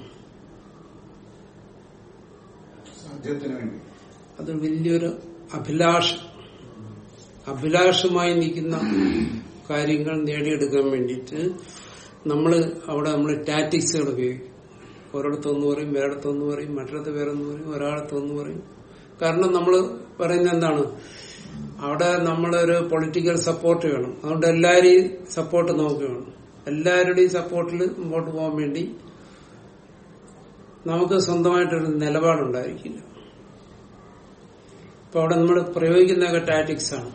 സാധ്യത്തിന് വേണ്ടി അത് വലിയൊരു അഭിലാഷം അഭിലാഷമായി നിൽക്കുന്ന കാര്യങ്ങൾ നേടിയെടുക്കാൻ വേണ്ടിയിട്ട് നമ്മൾ അവിടെ നമ്മൾ ടാറ്റിക്സുകൾ ഉപയോഗിക്കും ഒരിടത്തൊന്ന് പറയും വേറെടുത്തൊന്ന് പറയും മറ്റിടത്ത് വേറൊന്ന് പറയും ഒരാളത്തൊന്ന് പറയും കാരണം നമ്മൾ പറയുന്നത് എന്താണ് അവിടെ നമ്മളൊരു പൊളിറ്റിക്കൽ സപ്പോർട്ട് വേണം അതുകൊണ്ട് എല്ലാവരെയും സപ്പോർട്ട് നമുക്ക് വേണം എല്ലാവരുടെയും സപ്പോർട്ടിൽ മുമ്പോട്ട് പോകാൻ വേണ്ടി നമുക്ക് സ്വന്തമായിട്ടൊരു നിലപാടുണ്ടായിരിക്കില്ല അപ്പൊ അവിടെ നമ്മൾ പ്രയോഗിക്കുന്നതൊക്കെ ടാറ്റിക്സ് ആണ്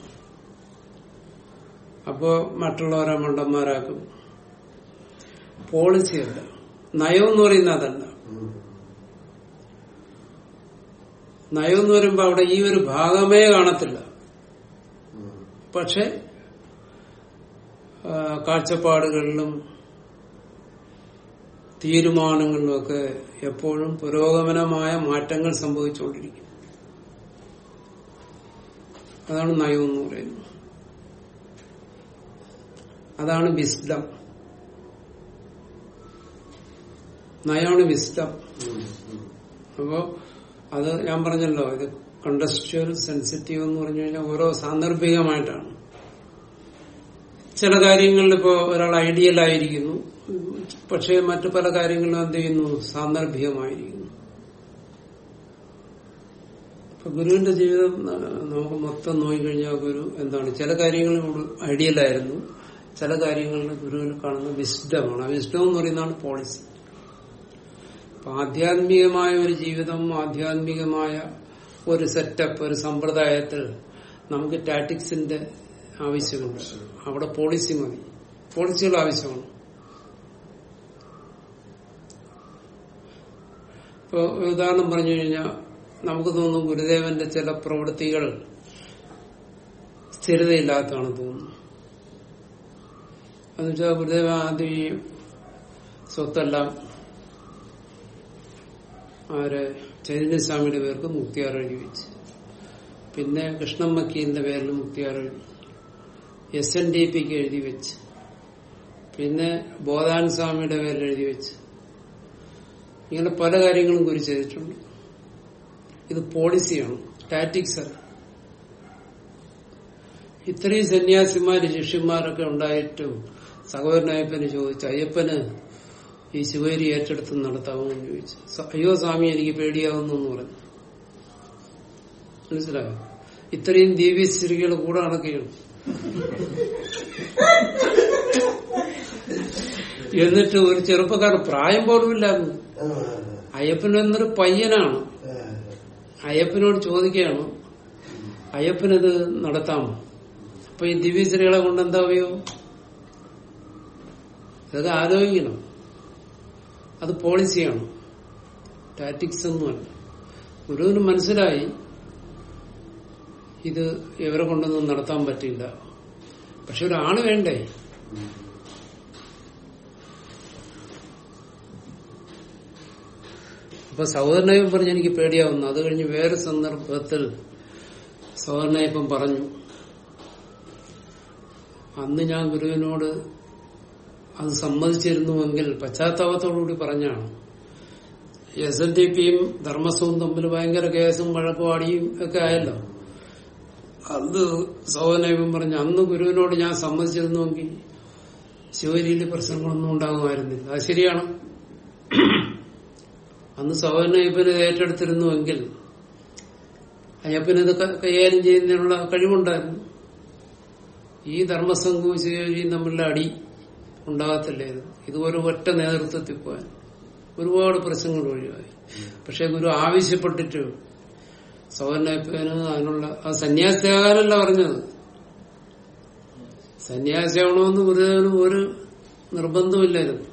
അപ്പോ മറ്റുള്ളവരെ മണ്ടന്മാരാക്കും പോളിസി അല്ല നയം എന്ന് പറയുന്ന അതല്ല നയം എന്ന് പറയുമ്പോ അവിടെ ഈ ഒരു ഭാഗമേ കാണത്തില്ല പക്ഷെ ആ, കാഴ്ചപ്പാടുകളിലും തീരുമാനങ്ങളിലുമൊക്കെ എപ്പോഴും പുരോഗമനമായ മാറ്റങ്ങൾ സംഭവിച്ചുകൊണ്ടിരിക്കും അതാണ് നയം എന്ന് പറയുന്നത് അതാണ് വിസ്ഡം നയമാണ് വിസ്ഡം അപ്പോ അത് ഞാൻ പറഞ്ഞല്ലോ ഇത് കണ്ടസ്റ്റുവൽ സെൻസിറ്റീവ് എന്ന് പറഞ്ഞു കഴിഞ്ഞാൽ ഓരോ സാന്ദർഭികമായിട്ടാണ് ചില കാര്യങ്ങളിൽ ഇപ്പോ ഒരാൾ ഐഡിയൽ ആയിരിക്കുന്നു പക്ഷേ മറ്റു പല കാര്യങ്ങളിലും എന്ത് ചെയ്യുന്നു സാന്ദർഭികമായിരിക്കുന്നു ഇപ്പൊ ഗുരുവിന്റെ ജീവിതം ആ, നമുക്ക് മൊത്തം നോക്കിക്കഴിഞ്ഞാൽ ഗുരു എന്താണ് ചില കാര്യങ്ങളിൽ ഐഡിയൽ ആയിരുന്നു ചില കാര്യങ്ങളിൽ ഗുരുവിൽ കാണുന്ന വിസ്ഡമാണ് ആ വിസ്ഡം എന്ന് പറയുന്നതാണ് പോളിസി അപ്പൊ ആധ്യാത്മികമായ ഒരു ജീവിതം ആധ്യാത്മികമായ ഒരു സെറ്റപ്പ് ഒരു സമ്പ്രദായത്തിൽ നമുക്ക് ടാറ്റിക്സിന്റെ ആവശ്യമുണ്ട് അവിടെ പോളിസി മതി പോളിസികൾ ആവശ്യമാണ് ഇപ്പൊ ഒരു ഉദാഹരണം പറഞ്ഞു കഴിഞ്ഞാൽ നമുക്ക് തോന്നും ഗുരുദേവന്റെ ചില പ്രവൃത്തികൾ സ്ഥിരതയില്ലാത്തതാണ് തോന്നുന്നു എന്നുവെച്ചാൽ ഗുരുദേവ ആദ്യം ഈ സ്വത്തെല്ലാം ആര് ചൈതന്യസ്വാമിയുടെ പേർക്ക് മുക്തിയാർ എഴുതി വെച്ച് പിന്നെ കൃഷ്ണൻ മക്കീലിന്റെ പേരിൽ മുക്തിയാർ എഴുതി എസ് എൻ ഡി പിക്ക് എഴുതി വെച്ച് പിന്നെ ബോധാൻ സ്വാമിയുടെ പേരിൽ എഴുതി വെച്ച് ഇങ്ങനെ പല കാര്യങ്ങളും കുറി ചെയ്തിട്ടുണ്ട് ഇത് പോളിസിയാണ് ടാറ്റിക്സ് അല്ല ഇത്രയും സന്യാസിമാര് ശിഷ്യന്മാരൊക്കെ ഉണ്ടായിട്ടും സഹോദരൻ അയ്യപ്പന് ചോദിച്ചു അയ്യപ്പന് ഈ ശിവേരി ഏറ്റെടുത്ത് നടത്താമോ എന്ന് ചോദിച്ചു സ- അയ്യോ സ്വാമി എനിക്ക് പേടിയാവുന്നു എന്ന് പറഞ്ഞു മനസ്സിലായോ ഇത്രയും ദിവ്യശ്രീകൾ കൂടെ നടക്കുകയാണ് എന്നിട്ട് ഒരു ചെറുപ്പക്കാരൻ പ്രായം പോലും ഇല്ലായിരുന്നു ആ, അയ്യപ്പൻ എന്നൊരു പയ്യനാണ് ആ, അയ്യപ്പനോട് ചോദിക്കുകയാണ് അയ്യപ്പനത് നടത്താമോ അപ്പൊ ഈ ദിവ്യശ്രീകളെ കൊണ്ട് എന്താ ഉപയോഗം ഇതൊക്കെ ആലോചിക്കണം അത് പോളിസിയാണ് ടാറ്റിക്സ് ഒന്നുമല്ല ഗുരുവിന് മനസ്സിലായി ഇത് ഇവരെ കൊണ്ടൊന്നും നടത്താൻ പറ്റില്ല പക്ഷെ ഒരാള് വേണ്ടേ അപ്പൊ സഹോദരനായും പറഞ്ഞ് എനിക്ക് പേടിയാവുന്നു അത് കഴിഞ്ഞ് വേറെ സന്ദർഭത്തിൽ സഹോദരനായപ്പം പറഞ്ഞു അന്ന് ഞാൻ ഗുരുവിനോട് അത് സമ്മതിച്ചിരുന്നുവെങ്കിൽ പശ്ചാത്താപത്തോടുകൂടി പറഞ്ഞാണ് എസ് എൻ ഡി പിയും ധർമ്മസവും തമ്മിൽ ഭയങ്കര കേസും വഴക്കുവാടിയും ഒക്കെ ആയല്ലോ അന്ന് സഹോദരനായപ്പം പറഞ്ഞു അന്ന് ഗുരുവിനോട് ഞാൻ സമ്മതിച്ചിരുന്നുവെങ്കിൽ ശിവരിയിൽ പ്രശ്നങ്ങളൊന്നും ഉണ്ടാകുമായിരുന്നില്ല അത് ശരിയാണ് അന്ന് സഹോദരൻ അയ്യപ്പന് ഏറ്റെടുത്തിരുന്നുവെങ്കിൽ അയ്യപ്പന് ഇത് ക- കൈകാര്യം ചെയ്യുന്നതിനുള്ള കഴിവുണ്ടായിരുന്നു ഈ ധർമ്മസംഘവും ശിവരിയും തമ്മിലുള്ള അടി ഉണ്ടാകത്തില്ലായിരുന്നു ഇത് ഒരു ഒറ്റ നേതൃത്വത്തിൽ പോയാൽ ഒരുപാട് പ്രശ്നങ്ങൾ ഒഴിവായി പക്ഷെ ഗുരു ആവശ്യപ്പെട്ടിട്ട് സഹോദരനയ്യപ്പന് അതിനുള്ള ആ സന്യാസിയാകാനല്ല പറഞ്ഞത് സന്യാസിയാവണമെന്ന് ഗുരുദേവന് ഒരു നിർബന്ധമില്ലായിരുന്നു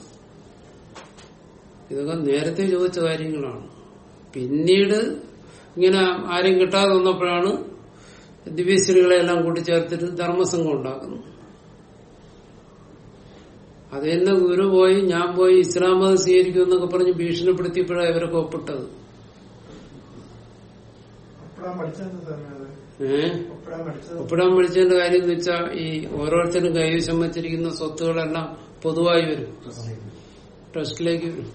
ഇതൊക്കെ നേരത്തെ ചോദിച്ച കാര്യങ്ങളാണ് പിന്നീട് ഇങ്ങനെ ആരും കിട്ടാതെ വന്നപ്പോഴാണ് ദിവ്യശ്രീകളെല്ലാം കൂട്ടിച്ചേർത്തിട്ട് ധർമ്മസംഘം ഉണ്ടാക്കുന്നത് അത് തന്നെ ഗുരു പോയി ഞാൻ പോയി ഇസ്ലാം മതം സ്വീകരിക്കും എന്നൊക്കെ പറഞ്ഞ് ഭീഷണിപ്പെടുത്തിയപ്പോഴാണ് ഇവരൊക്കെ ഒപ്പിട്ടത് ഒപ്പിടാൻ പഠിച്ചത് സമയം ഏഹ് ഒപ്പിടാൻ പഠിച്ചത് ഒപ്പിടാൻ വിളിച്ചതിന്റെ കാര്യം എന്ന് വെച്ചാൽ ഈ ഓരോരുത്തരും കൈവശം വെച്ചിരിക്കുന്ന സ്വത്തുകളെല്ലാം പൊതുവായി വരും ട്രസ്റ്റിലേക്ക് വരും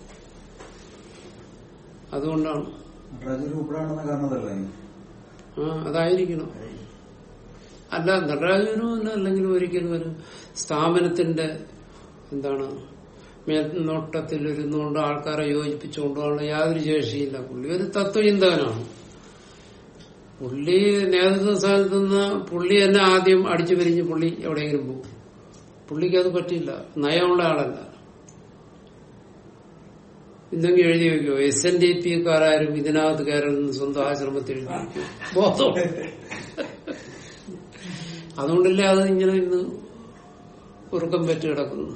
അതുകൊണ്ടാണ് ട്രജറി ഉൾപ്പെടാണെന്ന കാരണതല്ലേ ആ അതായിരിക്കണം അല്ല നടരാജനും അല്ല അല്ലെങ്കിൽ ഒരിക്കലും ഒരു സ്ഥാപനത്തിന്റെ എന്താണ് മേൽനോട്ടത്തിൽ ഇരുന്നുകൊണ്ട് ആൾക്കാരെ യോജിപ്പിച്ചുകൊണ്ടുള്ള യാതൊരു ശേഷിയില്ല പുള്ളി ഒരു തത്വചിന്തകനാണ് പുള്ളി നേതൃത്വ സ്ഥാനത്ത് നിന്ന് പുള്ളി തന്നെ ആദ്യം അടിച്ചു പിരിഞ്ഞ് പുള്ളി എവിടെയെങ്കിലും പോകും പുള്ളിക്ക് അത് പറ്റില്ല നയമുള്ള ആളല്ല ഇന്നെങ്കിൽ എഴുതി വെക്കുമോ എസ് എൻ ഡി പി കാരും ഇതിനകത്ത് കയറുന്ന സ്വന്തം ആശ്രമത്തിൽ എഴുതി വെക്കും ബോധം അതുകൊണ്ടല്ലേ അത് ഇങ്ങനെ ഇന്ന് ഉറക്കം പറ്റി കിടക്കുന്നു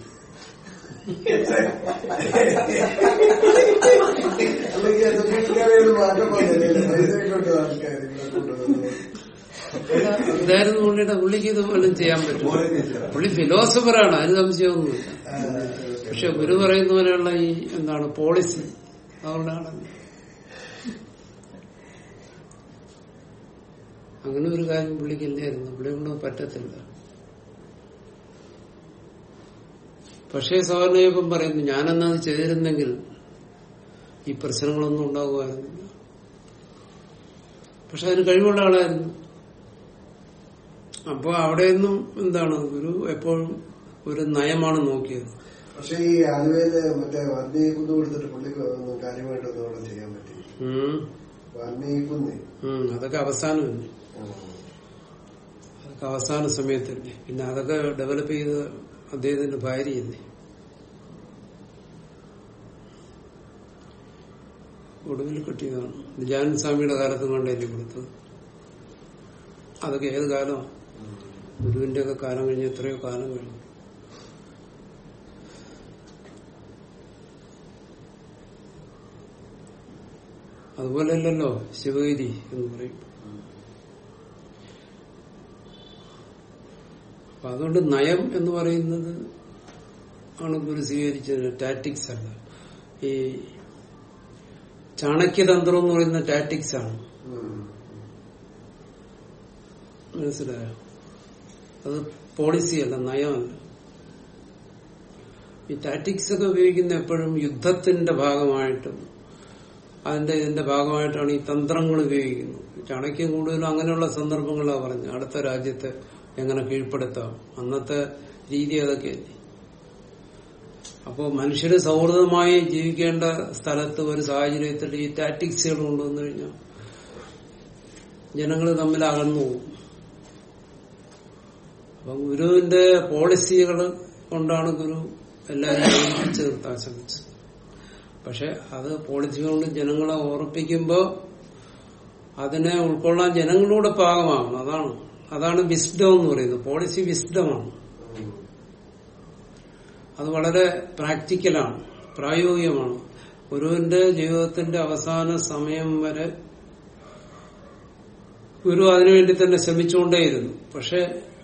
അല്ലെങ്കിൽ അത് വീട്ടുകാരോട് മാറ്റം വന്നില്ലേ പൈസ കൊണ്ട് ആൾക്കാർ ഇവിടെ കൊണ്ടുവന്നു ഇതായിരുന്നു പുള്ളിയുടെ പുള്ളിക്ക് ഇത് വല്ലതും ചെയ്യാൻ പറ്റും പുള്ളി ഫിലോസഫറാണ് അതിന് സംശയമൊന്നുമില്ല പക്ഷെ ഗുരു പറയുന്ന പോലെയുള്ള ഈ എന്താണ് പോളിസി അതുകൊണ്ടാണ് അങ്ങനെ ഒരു കാര്യം പുള്ളിക്ക് ഇല്ലായിരുന്നു പുള്ളി കൊണ്ട് പറ്റത്തില്ല പക്ഷേ സവർണയപ്പം പറയുന്നു ഞാനെന്നത് ചെയ്തിരുന്നെങ്കിൽ ഈ പ്രശ്നങ്ങളൊന്നും ഉണ്ടാകുമായിരുന്നില്ല പക്ഷെ അതിന് കഴിവുള്ള ആളായിരുന്നു അപ്പൊ അവിടെയൊന്നും എന്താണ് ഗുരു എപ്പോഴും ഒരു നയമാണ് നോക്കിയത് പക്ഷെ ഈ ആലുവയില് മറ്റേ വാൽമീകി കുന്ന് കൊടുത്തിട്ട് പുള്ളിക്ക് ഒന്നും കാര്യമായിട്ടൊന്നും അവിടെ ചെയ്യാൻ പറ്റില്ല ഉം. വാൽമീകി കുന്ന് ഉം. അതൊക്കെ അവസാനമല്ലേ അതൊക്കെ അവസാന സമയത്തല്ലേ പിന്നെ അതൊക്കെ ഡെവലപ്പ് ചെയ്ത് അദ്ദേഹത്തിന്റെ ഭാര്യയല്ലേ ഒടുവിൽ കിട്ടിയതാണ് ജാൻ സ്വാമിയുടെ കാലത്ത് കൊണ്ടല്ലേ കൊടുത്തത് അതൊക്കെ ഏത് കാലമാണ് ഗുരുവിന്റെ ഒക്കെ കാലം കഴിഞ്ഞ് എത്രയോ കാലം കഴിഞ്ഞു അതുപോലെയല്ലല്ലോ ശിവഗിരി എന്ന് പറയും അപ്പൊ അതുകൊണ്ട് നയം എന്ന് പറയുന്നത് ആണ് ഗുരു സ്വീകരിച്ചത് ടാറ്റിക്സ് അല്ല ഈ ചാണക്യതന്ത്രം എന്ന് പറയുന്ന ടാറ്റിക്സ് ആണ് ഉം. മനസ്സിലായോ അത് പോളിസി അല്ല നയമല്ല ഈ ടാറ്റിക്സ് ഒക്കെ ഉപയോഗിക്കുന്ന എപ്പോഴും യുദ്ധത്തിന്റെ ഭാഗമായിട്ടും അതിന്റെ ഇതിന്റെ ഭാഗമായിട്ടാണ് ഈ തന്ത്രങ്ങൾ ഉപയോഗിക്കുന്നത് ചാണക്യം കൂടുതലും അങ്ങനെയുള്ള സന്ദർഭങ്ങളാണ് പറഞ്ഞത് അടുത്ത രാജ്യത്തെ എങ്ങനെ കീഴ്പ്പെടുത്താം അന്നത്തെ രീതി അതൊക്കെയല്ലേ അപ്പോ മനുഷ്യര് സൗഹൃദമായി ജീവിക്കേണ്ട സ്ഥലത്ത് ഒരു സാഹചര്യത്തിൽ ഈ ടാറ്റിക്സുകൾ കൊണ്ടുവന്നു കഴിഞ്ഞാൽ ജനങ്ങൾ തമ്മിൽ അകന്നു പോകും അപ്പൊ ഗുരുവിന്റെ പോളിസികൾ കൊണ്ടാണ് ഗുരു എല്ലാവരെയും ഒരുമിച്ച് നിർത്താൻ ശ്രമിച്ചത് പക്ഷെ അത് പോളിസി കൊണ്ട് ജനങ്ങളെ ഓർപ്പിക്കുമ്പോൾ അതിനെ ഉൾക്കൊള്ളാൻ ജനങ്ങളുടെ പാകമാകണം അതാണ് അതാണ് വിസ്ഡം എന്ന് പറയുന്നത് പോളിസി വിസ്ഡമാണ് ഉം. അത് വളരെ പ്രാക്ടിക്കലാണ് പ്രായോഗികമാണ് ഗുരുവിന്റെ ജീവിതത്തിന്റെ അവസാന സമയം വരെ ഗുരു അതിനുവേണ്ടി തന്നെ ശ്രമിച്ചുകൊണ്ടേയിരുന്നു പക്ഷെ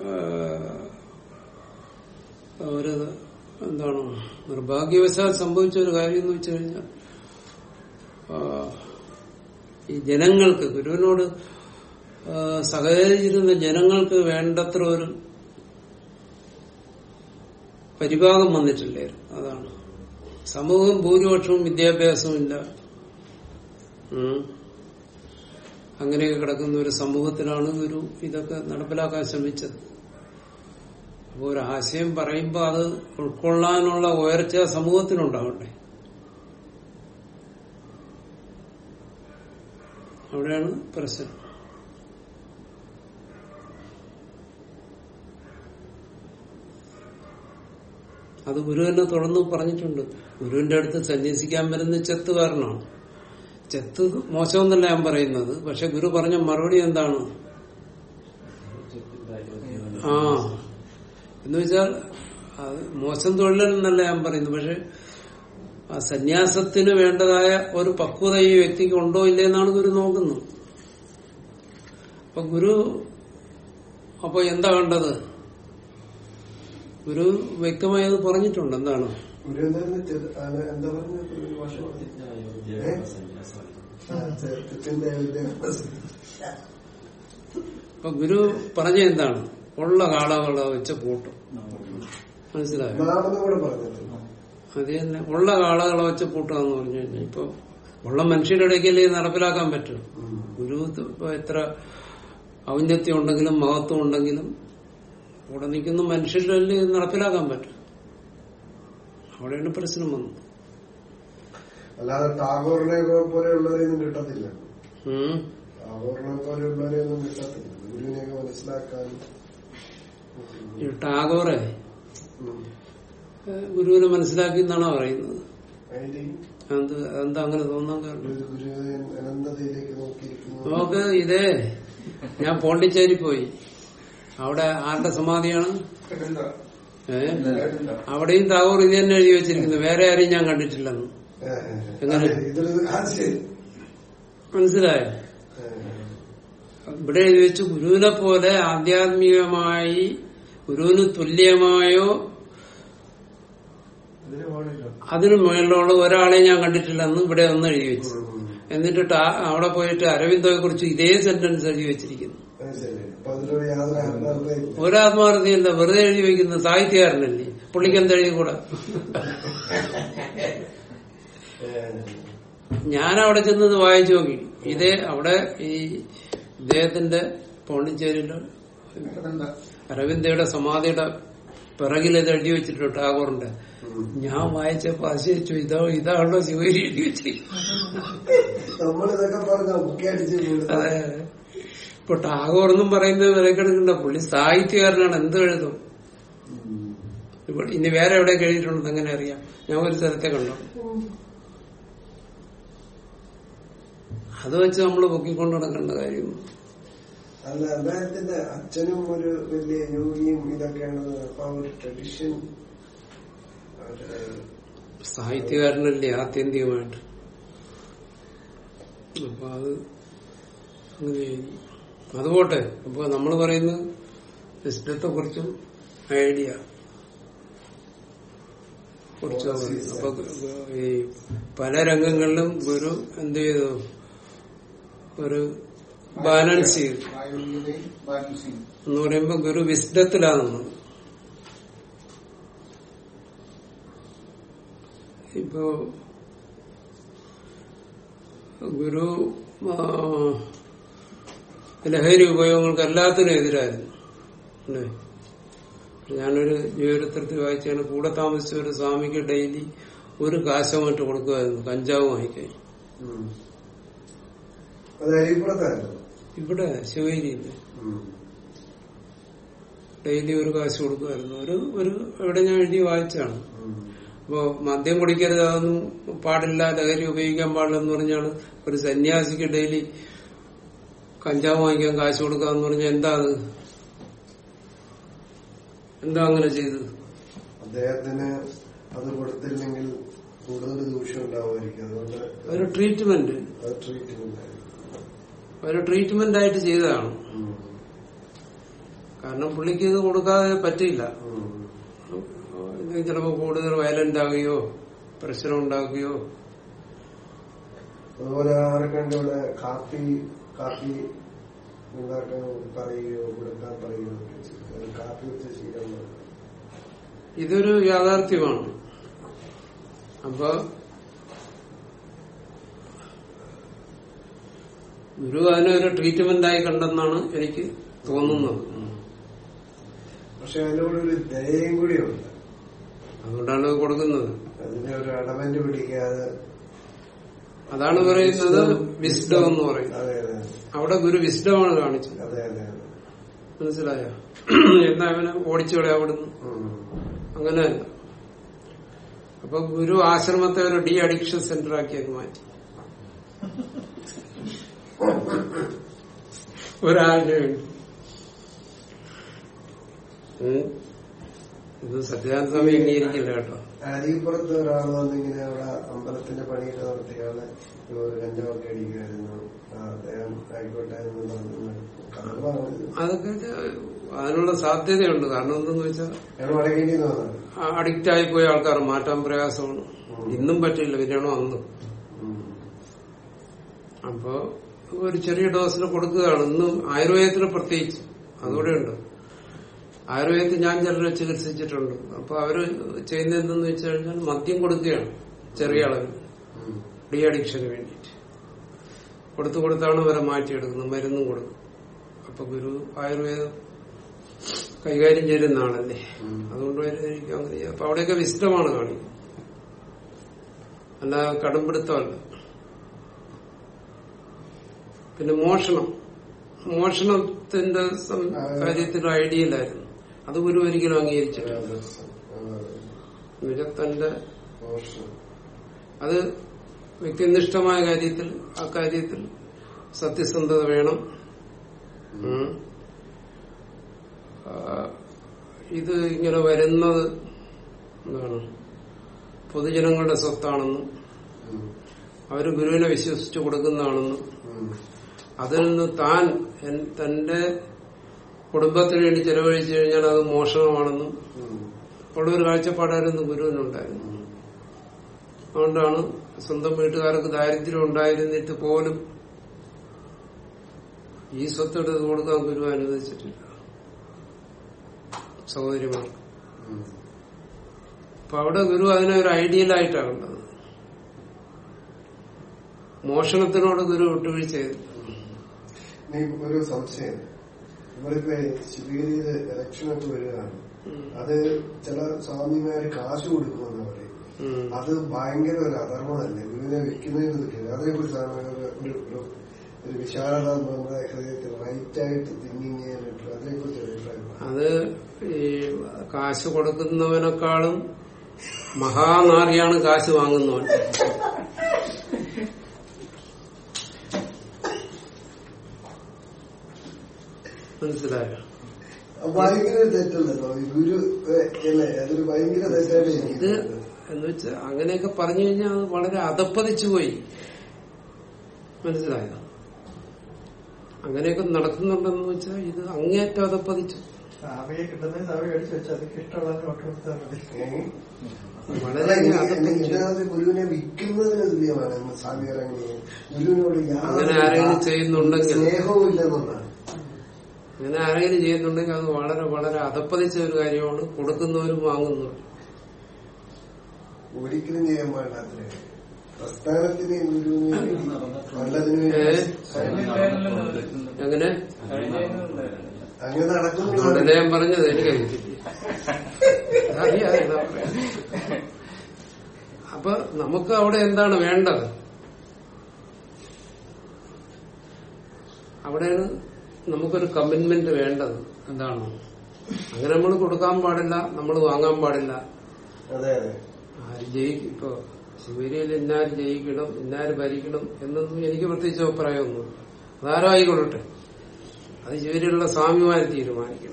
ഒരു എന്താണ് നിർഭാഗ്യവശാൽ സംഭവിച്ച ഒരു കാര്യം എന്ന് വെച്ചു കഴിഞ്ഞാൽ ആ, ഈ ജനങ്ങൾക്ക് ഗുരുവിനോട് ആ, സഹകരിച്ചിരുന്ന ജനങ്ങൾക്ക് വേണ്ടത്ര ഒരു പരിഭാഗം വന്നിട്ടില്ലായിരുന്നു അതാണ് സമൂഹം ഭൂരിപക്ഷവും വിദ്യാഭ്യാസവും ഇല്ല ഉം. അങ്ങനെയൊക്കെ കിടക്കുന്ന ഒരു സമൂഹത്തിലാണ് ഗുരു ഇതൊക്കെ നടപ്പിലാക്കാൻ ശ്രമിച്ചത് അപ്പോൾ ഒരു ആശയം പറയുമ്പോൾ അത് ഉൾക്കൊള്ളാനുള്ള ഉയർച്ച സമൂഹത്തിനുണ്ടാവണ്ടേ അവിടെയാണ് പ്രശ്നം അത് ഗുരു തന്നെ തുടർന്ന് പറഞ്ഞിട്ടുണ്ട് ഗുരുവിന്റെ അടുത്ത് സന്യസിക്കാൻ വരുന്ന ചെത്തുകാരനാണ് ചെത്ത് മോശമെന്നല്ല ഞാൻ പറയുന്നത് പക്ഷെ ഗുരു പറഞ്ഞ മറുപടി എന്താണ് ആ എന്ന് വെച്ചാൽ അത് മോശം തൊഴിലെന്നല്ല ഞാൻ പറയുന്നത് പക്ഷെ ആ സന്യാസത്തിന് വേണ്ടതായ ഒരു പക്വത ഈ വ്യക്തിക്ക് ഉണ്ടോ ഇല്ലേ എന്നാണ് ഗുരു നോക്കുന്നത് അപ്പൊ ഗുരു അപ്പൊ എന്താ കണ്ടത് ഗുരു വ്യക്തമായി അത് പറഞ്ഞിട്ടുണ്ട് എന്താണ് ഗുരു എന്തായിരുന്നു ചെറു- അത് എന്താ പറഞ്ഞ ഒരു ഭാഷ പറഞ്ഞു ആ, ചെറുക്കത്തിന്റെ വിദ്യാഭ്യാസം. അപ്പൊ ഗുരു പറഞ്ഞ എന്താണ് ഉള്ള കാളകളെ വെച്ച് പൂട്ടും മനസ്സിലായോ നാമെന്നും കൂടെ പറഞ്ഞിട്ടുണ്ട് അത് തന്നെ ഉള്ള കാളകളെ വെച്ച് പൂട്ടാന്ന് പറഞ്ഞു കഴിഞ്ഞാൽ ഇപ്പൊ ഉള്ള മനുഷ്യരുടെ ഇടയ്ക്കല്ലേ ഇത് നടപ്പിലാക്കാൻ പറ്റും ഉം. ഗുരു ഇപ്പൊ എത്ര ഔന്നത്യം ഉണ്ടെങ്കിലും മഹത്വം ഉണ്ടെങ്കിലും കൂടെ നിൽക്കുന്ന മനുഷ്യരിലല്ലേ ഇത് നടപ്പിലാക്കാൻ പറ്റും അവിടെയാണ് പ്രശ്നം വന്നത് അല്ലാതെ ടാഗോറിനെ പോലെയുള്ളവരെയൊന്നും കിട്ടത്തില്ല ഉം. ടാഗോറിനെ പോലെയുള്ളവരെയൊന്നും കിട്ടത്തില്ല ഗുരുവിനെയൊക്കെ മനസ്സിലാക്കാൻ ഈ ടാഗോറെ ഉം. ഏഹ്, ഗുരുവിനെ മനസ്സിലാക്കി എന്നാണോ പറയുന്നത് അതിന്റെ ഈ അത് എന്താ അങ്ങനെ തോന്നാൻ കാരണം ഗുരു- ഗുരുവിനെ അനന്തതയിലേക്ക് നോക്കിയിരിക്കുന്നു നമുക്ക് ഇതേ ഞാൻ പോണ്ടിച്ചേരി പോയി അവിടെ ആരുടെ സമാധിയാണ് കേട്ടില്ല. ഏ കേട്ടില്ല. അവിടെയും താവൂർ ഇത് തന്നെ എഴുതി വെച്ചിരിക്കുന്നു വേറെ ആരെയും ഞാൻ കണ്ടിട്ടില്ലെന്ന് ഏ, ഏ, ഏ. എങ്ങനെ? അതെ, ഇതൊരു ആ, ശരി. മനസ്സിലായോ ഏ, ഇവിടെ എഴുതി വെച്ച് ഗുരുവിനെ പോലെ ആധ്യാത്മികമായി ഗുരുവിന് തുല്യമായോ ഇതിന് പോകണില്ലോ അതിനു മുകളിലുള്ള ഒരാളെ ഞാൻ കണ്ടിട്ടില്ലെന്ന് ഇവിടെ ഒന്ന് എഴുതി വെച്ചു ഉം. എന്നിട്ട് ടാ- അവിടെ പോയിട്ട് അരവിന്ദോയെ കുറിച്ച് ഇതേ സെന്റൻസ് എഴുതി വെച്ചിരിക്കുന്നു അത് ശരി അപ്പൊ അതിലൊരു യാതൊരു ആത്മാർത്ഥതയും ഒരാത്മാർത്ഥിയല്ല വെറുതെ എഴുതി വെക്കുന്ന സാഹിത്യകാരനല്ലേ പുള്ളിക്ക് എന്താ എഴുതി കൂടാ ഞാൻ അവിടെ ചെന്നത് വായിച്ചു നോക്കി ഇതേ അവിടെ ഈ ഇദ്ദേഹത്തിന്റെ പോണ്ടിച്ചേരിയില് കേട്ടില്ല. അരവിന്ദയുടെ സമാധിയുടെ പിറകിൽ ഇത് എഴുതി വെച്ചിട്ടുണ്ട് ടാഗോറിന്റെ ഞാൻ വായിച്ചപ്പോ അതിശയിച്ചു ഇതോ ഇതാണല്ലോ ശിവരി എഴുതി വെച്ചിരിക്കുന്നത് നമ്മളിതൊക്കെ പറഞ്ഞ മുഖ്യടിച്ച് വീഴുന്നത്. അതെ ഇപ്പൊ ടാഗോർ എന്നും പറയുന്നത് വിലക്കെടുക്കണ്ട പുള്ളി സാഹിത്യകാരനാണ് എന്ത് എഴുതും ഇപ്പോൾ ഇനി വേറെ എവിടെ എഴുതിയിട്ടുണ്ടെന്ന് എങ്ങനെ അറിയാം ഞാൻ ഒരു സ്ഥലത്തെ കണ്ടു അത് വെച്ച് നമ്മൾ പൊക്കിക്കൊണ്ട് നടക്കേണ്ട കാര്യം അല്ല അദ്ദേഹത്തിന്റെ അച്ഛനും ഒരു വലിയ യോഗിയും ഇതൊക്കെയാണ് അപ്പൊ ആ ഒരു ട്രഡിഷൻ സാഹിത്യകാരനല്ലേ ആത്യന്തികമായിട്ട് അപ്പൊ അത് അങ്ങനെ അതുപോട്ടെ അപ്പൊ നമ്മൾ പറയുന്നത് സിസ്റ്റത്തെ കുറിച്ചും ഐഡിയ കുറിച്ച് അപ്പൊ ഈ പല രംഗങ്ങളിലും ഗുരു എന്ത് ചെയ്തു ഒരു ബാലൻസ് ചെയ്തു ആയുർവേദയും ബാലൻസിങ് എന്ന് പറയുമ്പോ ഗുരു വിസ്ഡത്തിലാണ് നിന്നത്. ഇപ്പോ ഗുരു ആ, ലഹരി ഉപയോഗങ്ങൾക്ക് എല്ലാത്തിനും എതിരായിരുന്നു അല്ലേ ഞാനൊരു ജീവചരിത്രത്തിൽ വായിച്ചാണ് കൂടെ താമസിച്ച ഒരു സ്വാമിക്ക് ഡെയിലി ഒരു കാശമായിട്ട് കൊടുക്കുമായിരുന്നു കഞ്ചാവ് വാങ്ങിക്കാൻ അത് അരിപ്പുറത്തായിരുന്നു ഇവിടെ ശിവഗിരിയിൽ ഡെയിലി ഒരു കാശ് കൊടുക്കുമായിരുന്നു ഒരു ഒരു എവിടെ ഞാൻ എഴുതി വായിച്ചാണ് അപ്പോ മദ്യം കുടിക്കരുത് അതൊന്നും പാടില്ല ലഹരി ഉപയോഗിക്കാൻ പാടില്ല എന്ന് പറഞ്ഞാണ് ഒരു സന്യാസിക്ക് ഡെയിലി കഞ്ചാവ് വാങ്ങിക്കാൻ കാശ് കൊടുക്കാന്ന് പറഞ്ഞാൽ എന്താ അത് എന്താ അങ്ങനെ ചെയ്തത് അദ്ദേഹത്തിന് അത് കൊടുത്തില്ലെങ്കിൽ കൂടുതൽ ദൂഷ്യം ഉണ്ടാവുമായിരിക്കും അതുകൊണ്ട് ഒരു ട്രീറ്റ്മെന്റ് അത് ട്രീറ്റ്മെന്റ് ആയിരുന്നു ഒരു ട്രീറ്റ്മെന്റ് ആയിട്ട് ചെയ്തതാണ് ഉം. കാരണം പുള്ളിക്ക് ഇത് കൊടുക്കാതെ പറ്റില്ല ഉം. ഇത് ചിലപ്പോൾ കൂടുതൽ വയലന്റ് ആവുകയോ പ്രശ്നം ഉണ്ടാക്കുകയോ അതുപോലെ ആർക്കണ്ട് ഇവിടെ കാപ്പി കാപ്പി ഉണ്ടാക്കാൻ പറയുകയോ കൊടുക്കാൻ പറയുകയോ ഒക്കെ ചെയ്യും. അത് കാപ്പി വെച്ച ശീലം ഇതൊരു യാഥാർത്ഥ്യമാണ് അപ്പൊ ഗുരു അതിനെ ഒരു ട്രീറ്റ്മെന്റ് ആയി കണ്ടെന്നാണ് എനിക്ക് തോന്നുന്നത് പക്ഷെ അതിലൂടെ ഒരു ദയയും കൂടിയുണ്ട് അതുകൊണ്ടാണ് ഇത് കൊടുക്കുന്നത് അതിനെ ഒരു അടമന്റ് പിടിക്കാതെ അതാണ് പറയുന്നത് വിസ്ഡം എന്ന് പറയുന്നത് അതെ അതെ അവിടെ ഗുരു വിസ്ഡമാണ് കാണിച്ചത് അതെ അതെ അതെ മനസ്സിലായോ എന്നാ അവനെ ഓടിച്ചുകളെ അവിടുന്ന് ഉം. അങ്ങനെയല്ല അപ്പൊ ഗുരു ആശ്രമത്തെ ഒരു ഡി അഡിക്ഷൻ സെന്റർ ആക്കി അങ്ങ് മാറ്റി ഒരാളിന് വേണ്ടി ഉം. ഇത് സത്യാനന്ദ സ്വാമി അംഗീകരിക്കില്ല കേട്ടോ അരിപ്പുറത്ത് ഒരാൾ വന്നിങ്ങനെ അവിടെ അമ്പലത്തിന്റെ പണിയൊക്കെ നടത്തിയാണ് ഒരു കഞ്ചാവൊക്കെ അടിക്കുമായിരുന്നു ആ, അദ്ദേഹം ആയിക്കോട്ടെ എന്ന് പറഞ്ഞു കഥ പറഞ്ഞു അതൊക്കെ അതിനുള്ള സാധ്യതയുണ്ട് കാരണം എന്തെന്ന് വെച്ചാൽ അയാൾ വടക്കേണ്ടി തോന്നുന്നത് അഡിക്റ്റ് ആയി പോയ ആൾക്കാർ മാറ്റാൻ പ്രയാസമാണ് ഇന്നും പറ്റില്ല പിന്നെയാണോ അന്നും അപ്പോ ഒരു ചെറിയ ഡോസിൽ കൊടുക്കുകയാണ് ഇന്നും ആയുർവേദത്തിൽ പ്രത്യേകിച്ച് അതുകൂടെ ഉണ്ട് ആയുർവേദത്തിൽ ഞാൻ ചിലരെ ചികിത്സിച്ചിട്ടുണ്ട് അപ്പൊ അവര് ചെയ്യുന്നത് എന്തെന്ന് വെച്ച് കഴിഞ്ഞാൽ മദ്യം കൊടുക്കുകയാണ് ചെറിയ അളവിൽ ഡി അഡിക്ഷന് വേണ്ടിയിട്ട് കൊടുത്തു കൊടുത്താണ് അവരെ മാറ്റിയെടുക്കുന്നത് മരുന്നും കൊടുക്കും അപ്പൊ ഗുരു ആയുർവേദം കൈകാര്യം ചെയ്യുന്ന ആളല്ലേ അതുകൊണ്ട് എനിക്ക് അങ്ങനെ ചെയ്യാം. അപ്പൊ അവിടെയൊക്കെ വിശദമാണ് കാണിക്കുന്നത് അല്ല കടുംപിടുത്തമല്ല പിന്നെ മോഷണം മോഷണത്തിന്റെ സം- കാര്യത്തിൽ ഐഡിയയിലായിരുന്നു അത് ഗുരു ഒരിക്കലും അംഗീകരിച്ചിട്ടില്ല എന്നുവെച്ചാൽ തന്റെ അത് വ്യക്തിനിഷ്ഠമായ കാര്യത്തിൽ ആ കാര്യത്തിൽ സത്യസന്ധത വേണം ഉം. ആ, ഇത് ഇങ്ങനെ വരുന്നത് എന്താണ് പൊതുജനങ്ങളുടെ സ്വത്താണെന്നും അവര് ഗുരുവിനെ വിശ്വസിച്ച് കൊടുക്കുന്നതാണെന്നും അതിൽ നിന്ന് താൻ എൻ- തന്റെ കുടുംബത്തിന് വേണ്ടി ചെലവഴിച്ചു കഴിഞ്ഞാൽ അത് മോഷണമാണെന്നും ഉള്ള ഒരു കാഴ്ചപ്പാടായിരുന്നു ഗുരുവിനുണ്ടായിരുന്നു അതുകൊണ്ടാണ് സ്വന്തം വീട്ടുകാർക്ക് ദാരിദ്ര്യം ഉണ്ടായിരുന്നിട്ട് പോലും ഈ സ്വത്ത് എടുത്ത് കൊടുക്കാൻ ഗുരു അനുവദിച്ചിട്ടില്ല സഹോദരിമാർക്ക് അപ്പൊ അവിടെ ഗുരു അതിനെ ഒരു ഐഡിയലായിട്ടാണ് കണ്ടത് മോഷണത്തിനോട് ഗുരു വിട്ടുവീഴ്ച ചെയ്തു നീ ഒരു സംശയം നമ്മളിപ്പോ ശിവഗിരിയില് ഇലക്ഷനൊക്കെ വരികയാണ് അത് ചില സ്വാമിമാര് കാശ് കൊടുക്കുമെന്ന് പറയും ഉം. അത് ഭയങ്കര ഒരു അധർമ്മമല്ലേ ഗുരുവിനെ വെക്കുന്നതിന് നിൽക്കുന്നത് അതേ കുറിച്ചാണ് ഒരു ഒരു- ഒരു- ഒരു വിശാലത നമ്മുടെ ഹൃദയത്തിൽ റൈറ്റ് ആയിട്ട് തിങ്കിങ് ചെയ്യാനായിട്ട് അതിനെ കുറിച്ച് അഭിപ്രായം പറ. അത് ഈ കാശ് കൊടുക്കുന്നവനേക്കാളും മഹാനാറിയാണ് കാശ് വാങ്ങുന്നവൻ മനസ്സിലായോ ഭയങ്കര തെറ്റല്ലല്ലോ ഈ ഗുരു ഏഹ്, അല്ലേ അതൊരു ഭയങ്കര തെറ്റായിട്ട് എനിക്ക് ഇത് തോന്നുന്നത്. എന്ന് വെച്ചാൽ അങ്ങനെയൊക്കെ പറഞ്ഞു കഴിഞ്ഞാൽ അത് വളരെ അധപ്പതിച്ചു പോയി മനസ്സിലായോ അങ്ങനെയൊക്കെ നടക്കുന്നുണ്ടെന്ന് വെച്ചാൽ ഇത് അങ്ങേറ്റം അധപ്പതിച്ചു സ്വാമിയെ കിട്ടുന്നത് സ്വാമി മേടിച്ചു വെച്ചാൽ അതിക്ക് ഇഷ്ടമുള്ള വോട്ട് കൊടുത്താൽ മതി ഏഹ്? വളരെ അല്ല, ഇനി- ഇനി അധപ്പതിച്ചു ഇതിനകത്ത് ഗുരുവിനെ വിൽക്കുന്നതിന് തുല്യമാണ് എന്ന് സ്വാമി പറയുന്നത് ഗുരുവിനോട് അങ്ങനെ ആരെങ്കിലും ചെയ്യുന്നുണ്ടെങ്കിൽ സ്നേഹവും ഇല്ലെന്നുള്ളതാണ് അങ്ങനെ ആരെങ്കിലും ചെയ്യുന്നുണ്ടെങ്കിൽ അത് വളരെ വളരെ അധപ്പതിച്ച ഒരു കാര്യമാണ് കൊടുക്കുന്നവരും വാങ്ങുന്നവരും ഒരിക്കലും ചെയ്യാൻ പാടില്ലാത്ത പ്രസ്ഥാനത്തിന് ഗുരുവിന് നല്ലതിന് ഏ? വേണ്ടി കഴിഞ്ഞിട്ടായിരുന്നല്ലോ നടക്കുന്നത്. എങ്ങനെ കഴിഞ്ഞായിരുന്നു ഉണ്ടായിരുന്നില്ല. അങ്ങനെ നടക്കുന്നു അതുകൊണ്ടല്ലേ ഞാൻ പറഞ്ഞത് എനിക്കറിയത്തില്ല അറിയാം എന്താ പറയാ. അപ്പൊ നമുക്ക് അവിടെ എന്താണ് വേണ്ടത് അവിടെയാണ് നമുക്കൊരു കമ്മിറ്റ്മെന്റ് വേണ്ടത് എന്താണ് അങ്ങനെ നമ്മൾ കൊടുക്കാൻ പാടില്ല നമ്മൾ വാങ്ങാൻ പാടില്ല അതെ അതെ ആര് ജയിക്കും ഇപ്പൊ ശിവരിയിൽ ഇന്നാര് ജയിക്കണം ഇന്നാര് ഭരിക്കണം എന്നൊന്നും എനിക്ക് പ്രത്യേകിച്ച് അഭിപ്രായമൊന്നും അതാരോ ആയിക്കൊള്ളട്ടെ അത് ശിവരിയിലുള്ള സ്വാമിമാര് തീരുമാനിക്കണം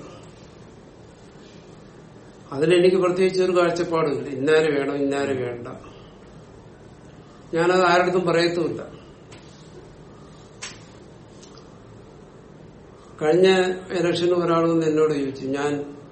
അതിലെനിക്ക് പ്രത്യേകിച്ച് ഒരു കാഴ്ചപ്പാടുമില്ല ഇന്നാര് വേണം ഇന്നാര് വേണ്ട ഞാനത് ആരുടെ പറയത്തുമില്ല കഴിഞ്ഞ ഇലക്ഷന് ഒരാൾ വന്ന് എന്നോട് ചോദിച്ചു ഞാൻ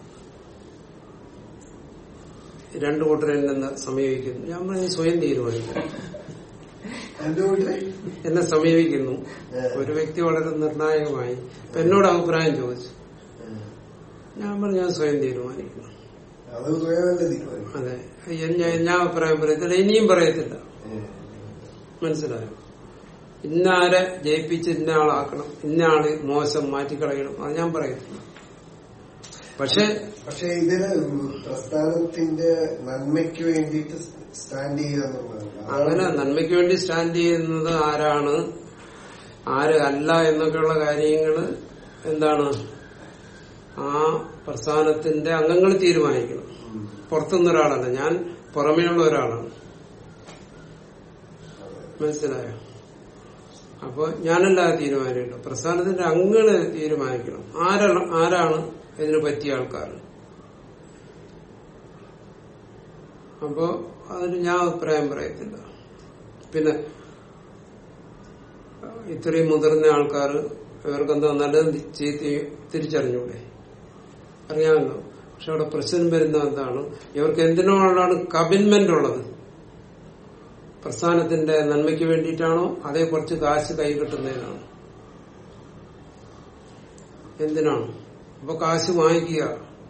രണ്ടു കൂട്ടരെ നിന്ന് സമീപിക്കുന്നു ഞാൻ പറഞ്ഞു സ്വയം തീരുമാനിക്കും എന്റെ വീട്ടില് എന്നെ സമീപിക്കുന്നു ഒരു വ്യക്തി വളരെ നിർണായകമായി അപ്പൊ എന്നോട് അഭിപ്രായം ചോദിച്ചു ഞാൻ പറഞ്ഞു ഞാൻ സ്വയം തീരുമാനിക്കുന്നു അത് സ്വയം തന്നെ തീരുമാനിക്കും അതെ ഞാൻ- ഞാൻ ഞാൻ അഭിപ്രായം പറയത്തില്ല ഇനിയും പറയത്തില്ല ഏ. മനസ്സിലായോ ഇന്നാരെ ജയിപ്പിച്ച് ഇന്ന ആളാക്കണം ഇന്ന ആള് മോശം മാറ്റിക്കളയണം അത് ഞാൻ പറയത്തില്ല പക്ഷെ പക്ഷെ ഇതിന് പ്രസ്ഥാനത്തിന്റെ നന്മയ്ക്ക് വേണ്ടിയിട്ട് സ്റ്റാൻഡ് ചെയ്യുക എന്നുള്ളതാണ് അങ്ങനെ നന്മയ്ക്ക് വേണ്ടി സ്റ്റാൻഡ് ചെയ്യുന്നത് ആരാണ് ആര് അല്ല എന്നൊക്കെയുള്ള കാര്യങ്ങള് എന്താണ് ആ പ്രസ്ഥാനത്തിന്റെ അംഗങ്ങൾ തീരുമാനിക്കണം പുറത്തുനിന്ന് ഒരാളല്ല ഞാൻ പുറമേയുള്ള ഒരാളാണ് മനസ്സിലായോ അപ്പൊ ഞാനല്ല അത് തീരുമാനിക്കണം പ്രസ്ഥാനത്തിന്റെ അംഗങ്ങള് തീരുമാനിക്കണം ആരാണ് ആരാണ് ഇതിന് പറ്റിയ ആൾക്കാർ അപ്പോ അതിന് ഞാൻ അഭിപ്രായം പറയത്തില്ല പിന്നെ ഇത്രയും മുതിർന്ന ആൾക്കാർ ഇവർക്കെന്താ നല്ലത് ചീത്തയും തിരിച്ചറിഞ്ഞൂടെ അറിയാമല്ലോ പക്ഷെ അവിടെ പ്രശ്നം വരുന്ന എന്താണ് ഇവർക്ക് എന്തിനോടാണ് കമിറ്റ്മെന്റ് ഉള്ളത് പ്രസ്ഥാനത്തിന്റെ നന്മയ്ക്ക് വേണ്ടിയിട്ടാണോ അതേ കുറച്ച് കാശ് കൈ കിട്ടുന്നതിനാണോ എന്തിനാണ് അപ്പൊ കാശ് വാങ്ങിക്കുക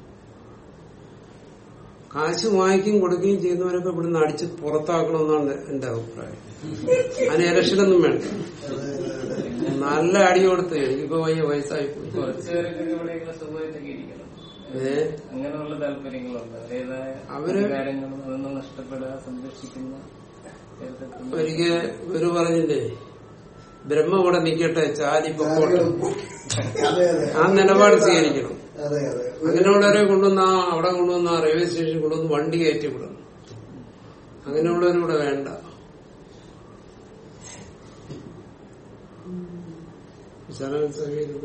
കാശ് വാങ്ങിക്കുകയും കൊടുക്കുകയും ചെയ്യുന്നവരൊക്കെ ഇവിടുന്ന് അടിച്ച് പുറത്താക്കണമെന്നാണ് എന്റെ അഭിപ്രായം അതിന് ഇലക്ഷനൊന്നും വേണ്ട നല്ല അടി കൊടുത്ത് എനിക്കിപ്പോ വലിയ വയസ്സായി പോയി കുറച്ച് പേരൊക്കെ ഇവിടെയൊക്കെ സുഖമായിട്ടൊക്കെ ഇരിക്കണം ഏ അങ്ങനെയുള്ള താല്പര്യങ്ങളുണ്ട് അവരേതായ അവര് കാര്യങ്ങളും അതൊന്നും നഷ്ടപ്പെടാതെ സംരക്ഷിക്കുന്ന ചേർത്തെത്തുന്ന ഒരിക്കൽ ഇവര് പറഞ്ഞില്ലേ ബ്രഹ്മ ഇവിടെ നിൽക്കട്ടെ ചാലി പൊക്കോട്ടെ അതെ അതെ ആ നിലപാട് സ്വീകരിക്കണം അതെ അതെ അങ്ങനെയുള്ളവരെ കൊണ്ടുവന്ന ആ അവിടെ കൊണ്ടുവന്ന ആ റെയിൽവേ സ്റ്റേഷനിൽ കൊണ്ടുവന്ന് വണ്ടി കയറ്റി വിടണം അങ്ങനെയുള്ളവരിവിടെ വേണ്ട വിശാലൻ സമീപിക്കുന്നു.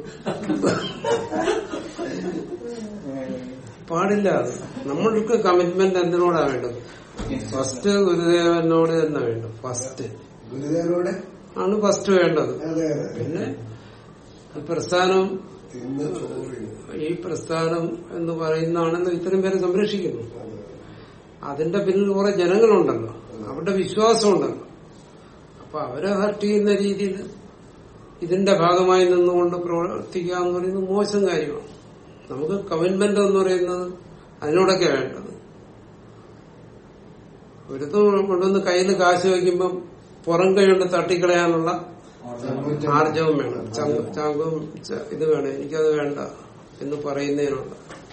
പാടില്ല അത് നമ്മൾക്ക് കമ്മിറ്റ്മെന്റ് എന്തിനോടാ വേണ്ടത് ഫസ്റ്റ് ഗുരുദേവനോട് തന്നെ വേണ്ടത് ഫസ്റ്റ് ഗുരുദേവനോടെ ആണ് ഫസ്റ്റ് വേണ്ടത് അതെ അതെ പിന്നെ ഈ പ്രസ്ഥാനം തിന്ന് ചോറിന് ഈ പ്രസ്ഥാനം എന്ന് പറയുന്നതാണെന്ന് ഇത്രയും പേര് സംരക്ഷിക്കുന്നു അതെ അതിന്റെ പിന്നിൽ കുറെ ജനങ്ങളുണ്ടല്ലോ അവരുടെ വിശ്വാസമുണ്ടല്ലോ അപ്പൊ അവരെ ഹർട്ട് ചെയ്യുന്ന രീതിയിൽ ഇതിന്റെ ഭാഗമായി നിന്നുകൊണ്ട് പ്രവർത്തിക്കുക എന്ന് പറയുന്നത് മോശം കാര്യമാണ് നമുക്ക് കമ്മിറ്റ്മെന്റ് എന്ന് പറയുന്നത് അതിനോടൊക്കെ വേണ്ടത് ഒരുത്തം കൊണ്ടുവന്ന് കയ്യിൽ കാശ് വയ്ക്കുമ്പം പുറം കൈ കൊണ്ട് തട്ടിക്കളയാനുള്ള ആർജവം വേണം ചങ്ക- ചാങ്കവും ച- ഇത് വേണം എനിക്കത് വേണ്ട എന്ന് പറയുന്നതിനുള്ള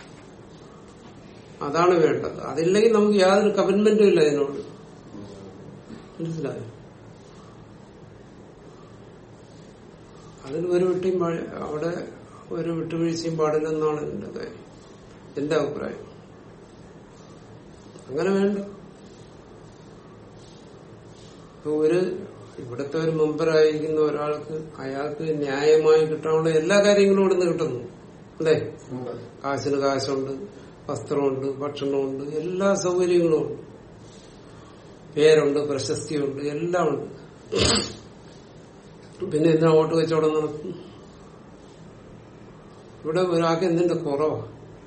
അതാണ് വേണ്ടത് അതില്ലെങ്കിൽ നമുക്ക് യാതൊരു കമ്മിറ്റ്മെന്റും ഇല്ല അതിനോട് മനസ്സിലായോ അതിന് ഒരു വിട്ടിയും പാ- അവിടെ ഒരു വിട്ടുവീഴ്ചയും പാടില്ലെന്നാണ് എന്റെ കാര്യം എന്റെ അഭിപ്രായം അങ്ങനെ വേണ്ട ഇപ്പൊ ഒരു ഇവിടുത്തെ ഒരു മെമ്പറായിരിക്കുന്ന ഒരാൾക്ക് അയാൾക്ക് ന്യായമായി കിട്ടാനുള്ള എല്ലാ കാര്യങ്ങളും ഇവിടുന്ന് കിട്ടുന്നു അല്ലേ ഉണ്ട്. കാശിന് കാശുണ്ട് വസ്ത്രമുണ്ട് ഭക്ഷണമുണ്ട് എല്ലാ സൗകര്യങ്ങളും ഉണ്ട് പേരുണ്ട് പ്രശസ്തിയുണ്ട് എല്ലാം ഉണ്ട് പിന്നെ എന്തിനാ വോട്ട് കച്ചവടം നടത്തുന്നു ഇവിടെ ഒരാൾക്ക് എന്തിന്റെ കുറവാ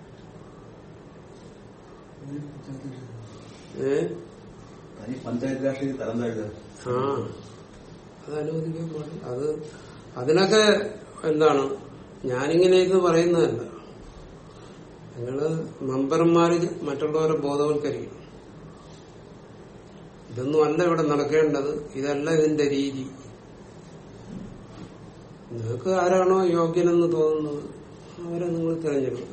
ഏ തനി പഞ്ചായത്ത് രാഷ്ട്രീയ തരം താഴ്ത്തുക ആ അത് അനുവദിക്കാൻ പാടില്ല അത് അതിനൊക്കെ എന്താണ് ഞാനിങ്ങനെ ഇത് പറയുന്നതല്ല നിങ്ങള് മെമ്പർമാര് മറ്റുള്ളവരെ ബോധവൽക്കരിക്കണം ഇതൊന്നും അല്ല ഇവിടെ നടക്കേണ്ടത് ഇതല്ല ഇതിന്റെ രീതി നിങ്ങൾക്ക് ആരാണോ യോഗ്യനെന്ന് തോന്നുന്നത് അവരെ നിങ്ങൾ തിരഞ്ഞെടുക്കുക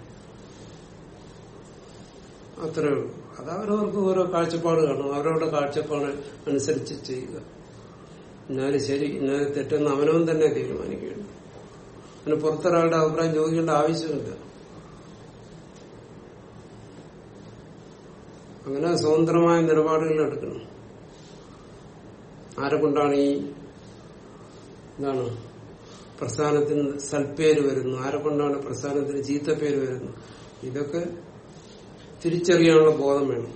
അത്രേ ഉള്ളൂ അത് അവരവർക്ക് ഓരോ കാഴ്ചപ്പാട് കാണും അവരവരുടെ കാഴ്ചപ്പാട് അനുസരിച്ച് ചെയ്യുക എന്നാലും ശരി ഇന്നാലും തെറ്റെന്ന് അവനവൻ തന്നെ തീരുമാനിക്കുകയാണ് പിന്നെ പുറത്തൊരാളുടെ അഭിപ്രായം ചോദിക്കേണ്ട ആവശ്യമില്ല അങ്ങനെ സ്വതന്ത്രമായ നിലപാടുകൾ എടുക്കണം ആരെ കൊണ്ടാണ് ഈ എന്താണ് പ്രസ്ഥാനത്തിന് സൽപ്പേര് വരുന്നു ആരെ കൊണ്ടാണ് പ്രസ്ഥാനത്തിന് ചീത്തപ്പേര് വരുന്നു ഇതൊക്കെ തിരിച്ചറിയാനുള്ള ബോധം വേണം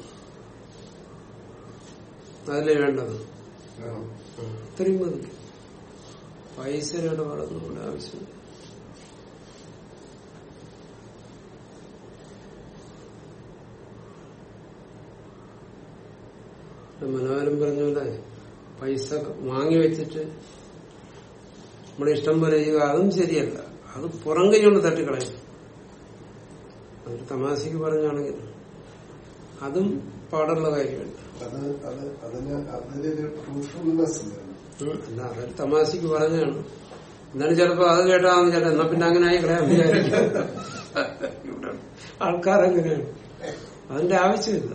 അതല്ലേ വേണ്ടത് വേണം. ആ, ഇത്രയും മതി പൈസയുടെ ഇടപാടൊന്നും ഇവിടെ ആവശ്യമില്ല മനോഹരം പറഞ്ഞ പോലെ പൈസ വാങ്ങി വെച്ചിട്ട് നമ്മുടെ ഇഷ്ടം പോലെ ചെയ്യുക അതും ശരിയല്ല അത് പുറം കൈകൊണ്ട് തട്ടിക്കളയും അതൊരു തമാശക്ക് പറഞ്ഞാണെങ്കിൽ അതും പാടുള്ള കാര്യമല്ല അത് അത് അതിന് അതിലൊരു ട്രൂത്ത്ഫുൾനെസ് വേണം ഉം. അല്ല അതൊരു തമാശക്ക് പറഞ്ഞാണ് എന്നാലും ചിലപ്പോ അത് കേട്ടാന്ന് ചേട്ടാ എന്നാ പിന്നെ അങ്ങനെ ആയി കളയാൻ വിചാരിക്കും ഇവിടെ ആൾക്കാരങ്ങനെയാണ് അതിന്റെ ആവശ്യമില്ല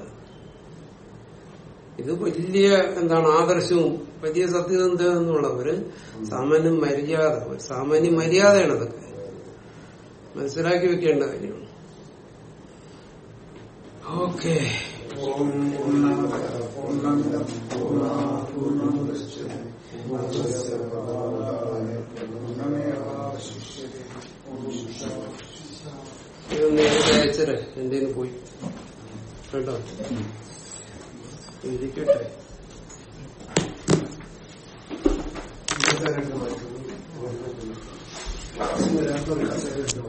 ഇത് വലിയ എന്താണ് ആദർശവും വലിയ സത്യസന്ധ എന്നുള്ള ഒരു സാമാന്യ മര്യാദ ഒരു സാമാന്യ മര്യാദയാണ് അതൊക്കെ മനസ്സിലാക്കി വെക്കേണ്ട കാര്യമാണ് ഓക്കെ ഓം പൂർണ്ണമദഃ പൂർണ്ണമിദം പൂർണ്ണാത് പൂർണ്ണമുദച്യത്തെ പൂർണ്ണസ്യ പൂർണ്ണമാദായ പൂർണ്ണമേവാവശിഷ്യത്തെ ഓം ശാന്തി ഇതൊന്ന് എഴുതി അയച്ചരേ എന്റെ കയ്യിന്ന് പോയി കേട്ടോ ഇരിക്കട്ടെ ഇന്നത്തെ രണ്ട് മണിക്കൂർ ക്ലാസ്സിന് രണ്ട് മണിക്കൂർ